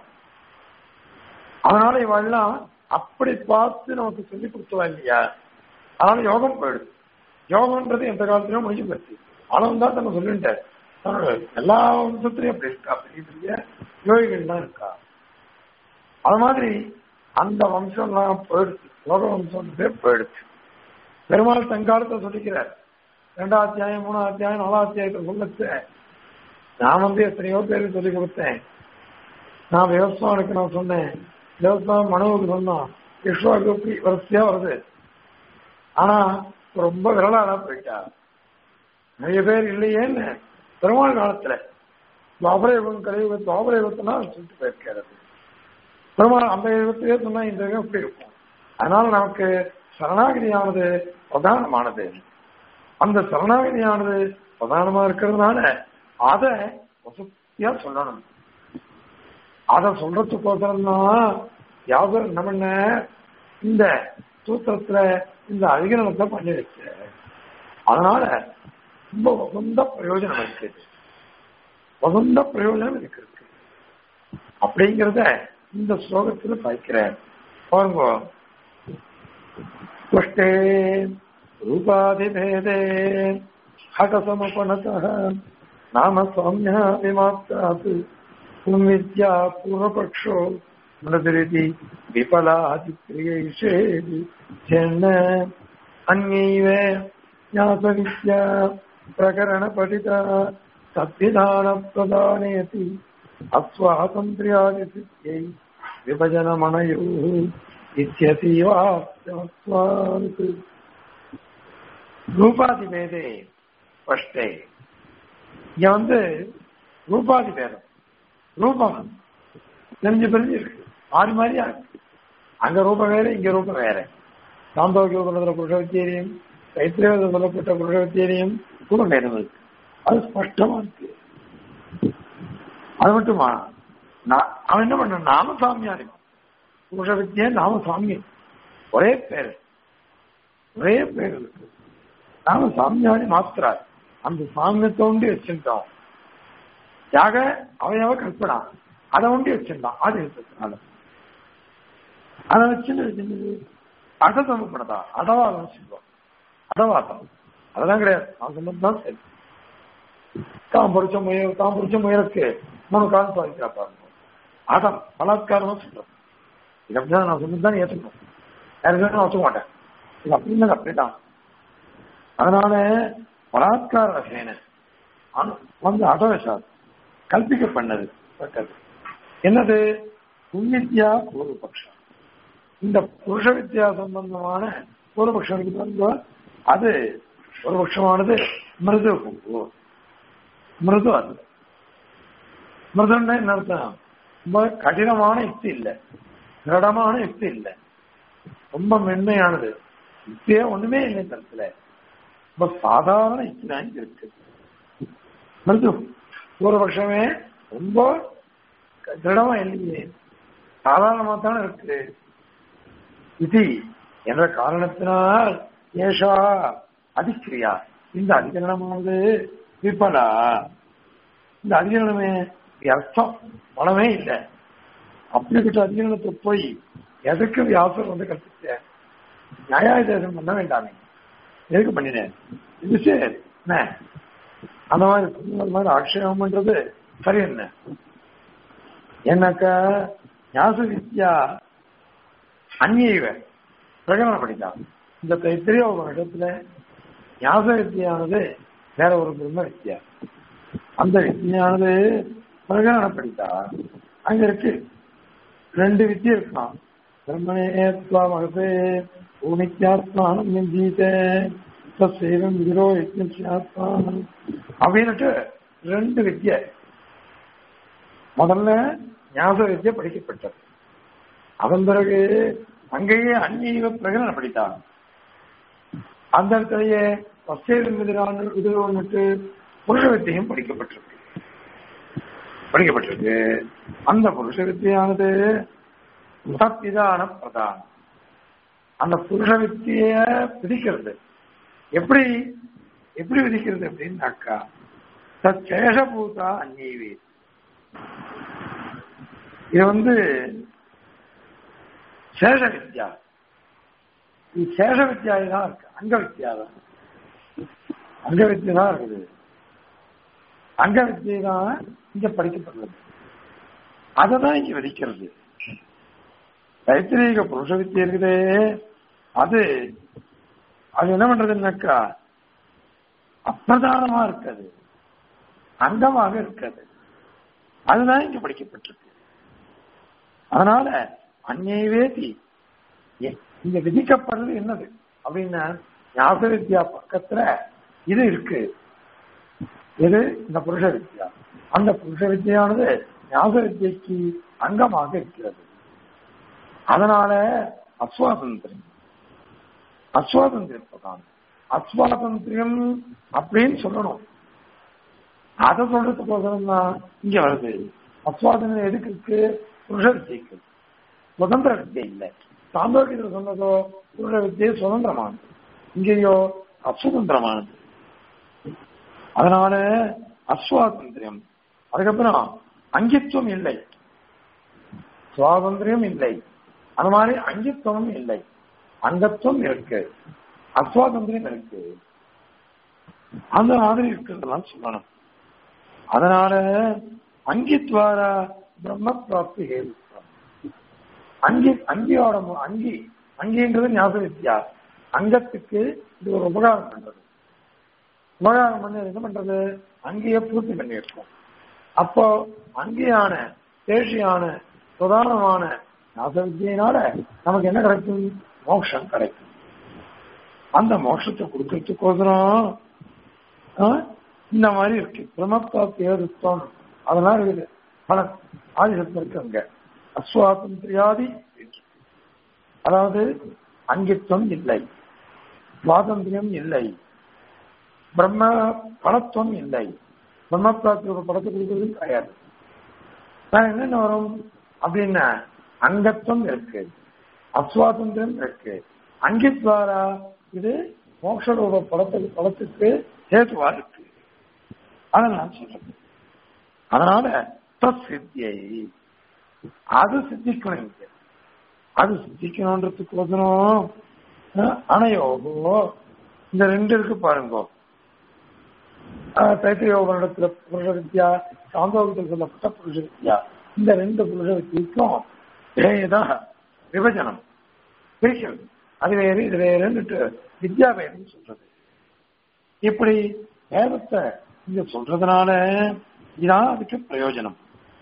அதனால இவெல்லாம் அப்படி பார்த்து நமக்கு சொல்லி கொடுத்தவா இல்லையா அதனால யோகம் போயிடுது யோகம்ன்றது எந்த காலத்திலும் முடிஞ்சு போச்சு அளவு தான் நம்ம சொல்லிட்டார் எல்லா வம்சத்திலையும் அப்படி இருக்கா பெரிய பெரிய யோகிகள்லாம் இருக்கா அது மாதிரி அந்த வம்சம்லாம் போயிடுச்சு லோக வம்சம்ன்றதே போயிடுச்சு பெருமாள் தங்காலத்தை சொல்லிக்கிறார் ரெண்டாம் அத்தியாயம் மூணாம் அத்தியாயம் நாலாம் அத்தியாயத்தை சொல்லச்சு நான் வந்து எத்தனையோ பேருக்கு சொல்லி கொடுத்தேன் நான் விவசாயனுக்கு நான் சொன்னேன் விவசாயம் மனுவுக்கு சொன்னோம் விஸ்வாவுக்கு இப்படி வரிசையா வருது ஆனா ரொம்ப விரலாடா போயிட்டா நிறைய பேர் இல்லையேன்னு பெருமாள் காலத்துல துவாபரயுகம் கலியுகம் துவாபரயுகத்தினா சொல்லிட்டு போயிருக்காரு பெருமாள் அந்த யுகத்திலே சொன்னா இந்த யுகம் இப்படி இருக்கும் அதனால நமக்கு சரணாகதியானது பிரதானமானது அந்த சரணாகதியானது பிரதானமா இருக்கிறதுனால அதை வசதியா சொல்லணும் அதை சொல்றதுக்கோசரம் தான் யாதர் என்ன பண்ண இந்த சூத்திரத்துல இந்த அதிகரணத்தை பண்ணி வச்சு அதனால ரொம்ப வசந்த பிரயோஜனம் இருக்கு வசந்த பிரயோஜனம் இருக்கு இருக்கு அப்படிங்கிறத இந்த ஸ்லோகத்துல பாய்க்கிறேன் பாருங்க புஷ்டே ரூபாதிபேதே ஹடசமுபனதः நாம சௌமியாதிமாत्रात् வித்யா பூர்வபக்ஷோ மனதிரிதி விபலாதிக்ரியைஷேதி சென்ன அந்நைவ ஞாசவித்யா பிரகரணபடிதா தத்திதானப்பிரதானேति अस्वातन्त्र्यादिसिद्ध्यै विभजनमणयोः इत्यतीवास्वात् ரூபாதிபேதே ஃபர்ஸ்டே இங்க வந்து ரூபாதி பேதம் ரூபம் தெரிஞ்சு பிரிஞ்சு இருக்கு மாறி மாறியா இருக்கு அங்க ரூபம் வேற இங்க ரூபம் வேற சாந்தோக்கிய உபநிடத்துல புருஷவத்தியம் தைத்திரேவத சொல்லப்பட்ட புருஷவத்தியம் ரூபம் வேணும் இருக்கு அது ஸ்பஷ்டமா இருக்கு அது மட்டுமா நான் அவன் என்ன பண்ண நாம சாமியாரி புருஷவித்திய நாம சாமி ஒரே பேர் ஒரே பேர் இருக்கு நாம சாமியாரி மாத்திரார் அந்த சாமியத்தை உண்டி வச்சுட்டோம் யாக அவயவ கல்பனா அதை உண்டி வச்சிருந்தான் ஆதி இருக்கிறதுனால அதை வச்சுட்டு வச்சிருந்தது அடதமப்படதா அடவாதம் சொல்லுவோம் அடவாதம் அதெல்லாம் கிடையாது நான் சொன்னதுதான் சரி தான் பிடிச்ச முயல் தான் பிடிச்ச முயலுக்கு மூணு காலம் சாதிக்கிறா பாருங்க அடம் பலாத்காரமா சொல்றோம் இது அப்படிதான் நான் சொன்னதுதான் ஏற்றுக்கணும் யாருக்கு நான் வச்சுக்க மாட்டேன் இது அப்படின்னு அப்படிதான் அதனால பலாத்கார சேனை வந்து அடவசாத் கல்பிக்க பண்ணது பட்டது என்னது புண்ணித்யா பூர்வபக்ஷம் இந்த புருஷ வித்யா சம்பந்தமான பூர்வபக்ஷம் இருக்கு பாருங்க அது பூர்வபக்ஷமானது மிருது மிருது அது மிருதுன்னா என்ன அர்த்தம் ரொம்ப கடினமான யுக்தி இல்லை திடமான யுக்தி இல்லை ரொம்ப மென்மையானது யுக்தியே ஒண்ணுமே இல்லை தரத்துல ரொம்ப சாதாரண யுக்தி தான் இங்க இருக்கு மிருது பூர்வபக்ஷமே ரொம்ப திடமா இல்லையே சாதாரணமா தானே இருக்கு இது என்ற காரணத்தினால் ஏஷா அதிக்கிரியா இந்த அதிகரணமானது விபலா இந்த அதிகரணமே அர்த்தம் பலமே இல்லை அப்படிப்பட்ட அதிகரணத்தை போய் எதுக்கு வியாசர் வந்து கற்பிச்ச நியாயாதேசம் பண்ண வேண்டாமே எதுக்கு பண்ணினேன் இது சரி என்ன அந்த மாதிரி அந்த மாதிரி ஆட்சேபம் பண்றது சரி என்ன என்னக்கா ஞாச வித்யா அந்நியவ பிரகடனம் படித்தான் இந்த தைத்திரிய இடத்துல ஞாச வித்தியானது வேற ஒரு பிரம்ம வித்யா அந்த வித்தியானது பிரகடனம் படித்தா அங்க இருக்கு ரெண்டு வித்தியை இருக்கலாம் பிரம்மணேத்வா மகசே பூமித்யாத்மானம் மிஞ்சீத சேவம் விரோ யஜ்ஞாத்மானம் அப்படின்னுட்டு ரெண்டு வித்தியை முதல்ல ஞாபக வித்தியை படிக்கப்பட்டது அதன் பிறகு அங்கேயே அந்நீக பிரகடனம் படித்தான் அந்த இடத்துலயே பஸ்தேதன் இதுவன்னுட்டு புருஷ வித்தியும் படிக்கப்பட்டிருக்கு படிக்கப்பட்டிருக்கு அந்த புருஷ வித்தியானது முதற்பிதான பிரதானம் அந்த புருஷ வித்திய விதிக்கிறது எப்படி எப்படி விதிக்கிறது அப்படின்னாக்கா சேஷபூதா அந்நீவி இது வந்து சேஷ வித்யா இது சேஷ வித்யாய் தான் இருக்கு அங்க வித்யா தான் அங்க வித்யா தான் இருக்குது அங்க வித்தியை தான் இங்க படிக்கப்படுறது அதை தான் இங்க விதிக்கிறது தைத்திரீக புருஷ வித்தியை இருக்குதே அது அது என்ன பண்றதுன்னாக்கா அப்பிரதானமா இருக்காது அங்கமாக இருக்காது அதுதான் இங்க படிக்கப்பட்டிருக்கு அதனால அந்நிய வேதி இங்க விதிக்கப்படுறது என்னது அப்படின்னா ஞாபக வித்யா பக்கத்துல இது இருக்கு இது இந்த புருஷ வித்யா அந்த புருஷ வித்யானது ஞாபக வித்யக்கு அங்கமாக இருக்கிறது அதனால அஸ்வாதந்திரம் அஸ்வாதந்திரம் பிரதானம் அஸ்வாதந்திரியம் அப்படின்னு சொல்லணும் அதை சொல்றதுக்கோசரம் தான் இங்க வருது அஸ்வாதந்திரம் எதுக்கு இருக்கு புருஷ வித்தியைக்கு சுதந்திர வித்தியை இல்லை சாந்தோக்கியத்தில் சொன்னதோ புருஷ வித்தியை சுதந்திரமானது இங்கேயோ அசுதந்திரமானது அதனால அஸ்வாதந்திரம் அதுக்கப்புறம் அங்கித்துவம் இல்லை சுவாதந்திரம் இல்லை அது மாதிரி அங்கித்துவம் இல்லை அங்கத்துவம் இருக்கு அஸ்வாதந்திரம் இருக்கு அந்த மாதிரி இருக்கிறதெல்லாம் சொல்லணும் அதனால அங்கித்வாரா பிரம்ம பிராப்தி ஹேதுத்வம் அங்கி அங்கியோட மு- அங்கி அங்கின்றது ஞாபக வித்யா அங்கத்துக்கு இது ஒரு உபகாரம் பண்றது உபகாரம் பண்ணி என்ன பண்றது அங்கேயே பூர்த்தி பண்ணி இருக்கும் அப்போ அங்கேயான தேசியான பிரதானமான ஞாபக வித்தியினால நமக்கு என்ன கிடைக்கும் மோட்சம் கிடைக்கும் அந்த மோட்சத்தை கொடுக்கறதுக்கோசரம் ஆ, இந்த மாதிரி இருக்கு பிரம்மத்தாத்து ஏதுத்வம் அதெல்லாம் இருக்குது பல ஆதிசத்தில் இருக்கு அங்க அஸ்வாதந்திரியாதி இருக்கு. அதாவது அங்கித்துவம் இல்லை சுவாதந்திரியம் இல்லை பிரம்ம பலத்துவம் இல்லை பிரம்ம பிராப்தியோட படத்தை கொடுக்கறது கிடையாது நான் என்னென்ன வரும் அப்படின்னா அங்கத்துவம் இருக்கு அஸ்வாதந்திரம் இருக்கு அங்கித்வாரா இது மோட்சரூப படத்துக்கு படத்துக்கு ஹேதுவா இருக்கு அதை நான் சொல்றேன் அதனால தத் சித்தியை அது சித்திக்கணும் இங்க அது சித்திக்கணுன்றதுக்கோசரம் அஹ், அணையோகோ இந்த ரெண்டு இருக்கு பாருங்க தைத்திரியோகத்தில் புருஷ வித்யா சாந்தோகத்தில் சொல்லப்பட்ட புருஷ வித்யா இந்த ரெண்டு புருஷ வித்தியக்கும் வேதா விபஜனம் பிரிக்கிறது அது வேறு இது வேறுன்னுட்டு வித்யா வேறுன்னு சொல்றது இப்படி வேதத்தை இங்க சொல்றதுனால இதான் அதுக்கு பிரயோஜனம்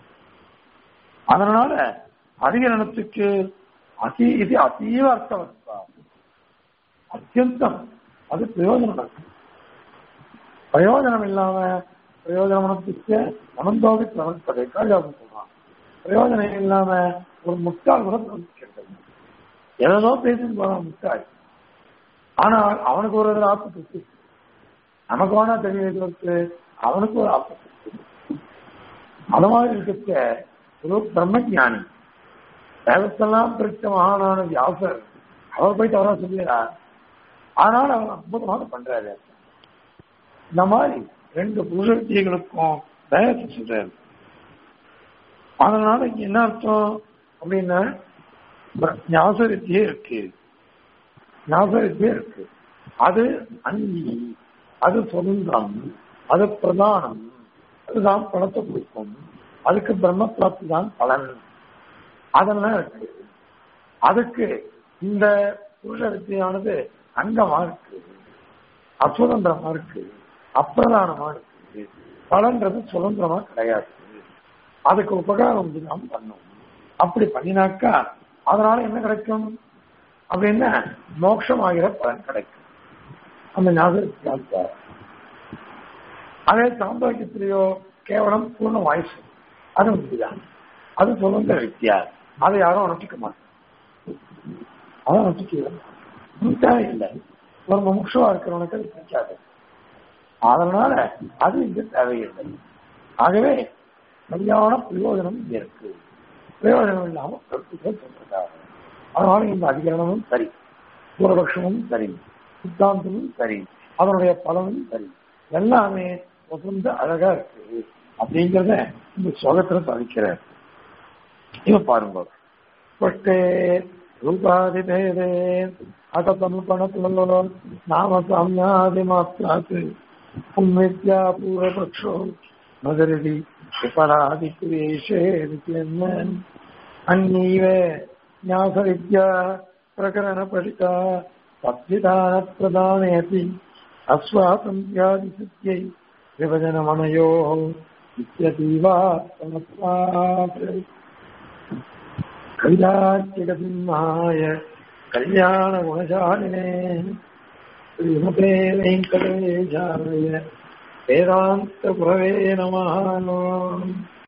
அதனால அதிகரணத்துக்கு அதி இது அதீவ அர்த்தவஸ்தா அத்தியந்தம் அது பிரயோஜனம் இருக்கு பிரயோஜனம் இல்லாம பிரயோஜனத்துக்கு அனந்தோகி பிரவர்த்ததை காளிதாசன் சொல்றான் பிரயோஜனம் இல்லாம ஒரு முட்டாள் கூட பிரவர்த்திக்கிறது ஏதோ பேசிட்டு போறான் முட்டாள் ஆனால் அவனுக்கு ஒரு இதுல ஆப்பு இருக்கு நமக்கு வேணா தெரியுது அவனுக்கு ஒரு ஆப்பு இருக்கு அது மாதிரி இருக்க ஒரு பிரம்மஞானி வேதத்தெல்லாம் பிரித்த மகானான வியாசர் அவர் போய் தவறா சொல்லுகிறார் ஆனால் அவர் அற்புதமாக பண்றாரு இந்த மாதிரி ரெண்டு புருஷ வித்தியைகளுக்கும் வேதத்தை சொல்றாரு அதனால இங்க என்ன அர்த்தம் அப்படின்னா ஞாபக வித்தியே இருக்கு ஞாபக வித்தியே இருக்கு அது அங்கி அது சுதந்திரம் அது பிரதானம் அதுதான் பணத்தை கொடுக்கும் அதுக்கு பிரம்ம பிராப்தி தான் பலன் அதெல்லாம் இருக்கு அதுக்கு இந்த புருஷ வித்தியானது அங்கமா இருக்கு அசுதந்திரமா இருக்கு அப்பிரதானமா இருக்கு பலன்றது சுதந்திரமா கிடையாது அதுக்கு உபகாரம் தான் பண்ணும் அப்படி பண்ணினாக்கா அதனால என்ன கிடைக்கும் அப்படின்னா மோட்சம் ஆகிற பலன் கிடைக்கும் அந்த ஞாபகத்தை அதே சாந்தோக்கியத்திலேயோ கேவலம் பூர்ண வாய்ஸ் அது உண்டுதான் அது சுதந்திர வித்தியா அதை யாரும் அனுப்பிக்க மாட்டாங்க அதை அனுப்பிக்க இல்லை ஒரு முமுட்சமா இருக்கிறவனுக்கு அது பிடிக்காது அதனால அது இங்க தேவையில்லை ஆகவே சரியான பிரயோஜனம் இங்க இருக்கு பிரயோஜனம் இல்லாம கருத்துக்கள் சொல்றாங்க அதனால இந்த அதிகரணமும் சரி பூர்வபக்ஷமும் சரி சித்தாந்தமும் சரி அதனுடைய பலனும் சரி எல்லாமே வசந்த அழகா இருக்கு அப்படிங்கிறத இந்த சோகத்துல சாதிக்கிறார் இவ பாருங்க பட்டே ரூபாதி பேதே அகதமுபணத்துவோ நாம சாமியாதி மாத்திராத்து உன்வித்யா பூர்வபக்ஷோ மதுரடி விபலாதிக்குவேஷே अन्यैव न्यासविद्या प्रकरणपठिता तद्विधानप्रदानेऽपि अस्वातन्त्र्यादिसिद्ध्यै विभजनमनयोः इत्यतीवात्मत्वात् कैलाच्यगसिंहाय कल्याणगुणशालिने श्रीमते वेङ्कटेशाय वेदान्तगुरवे नमः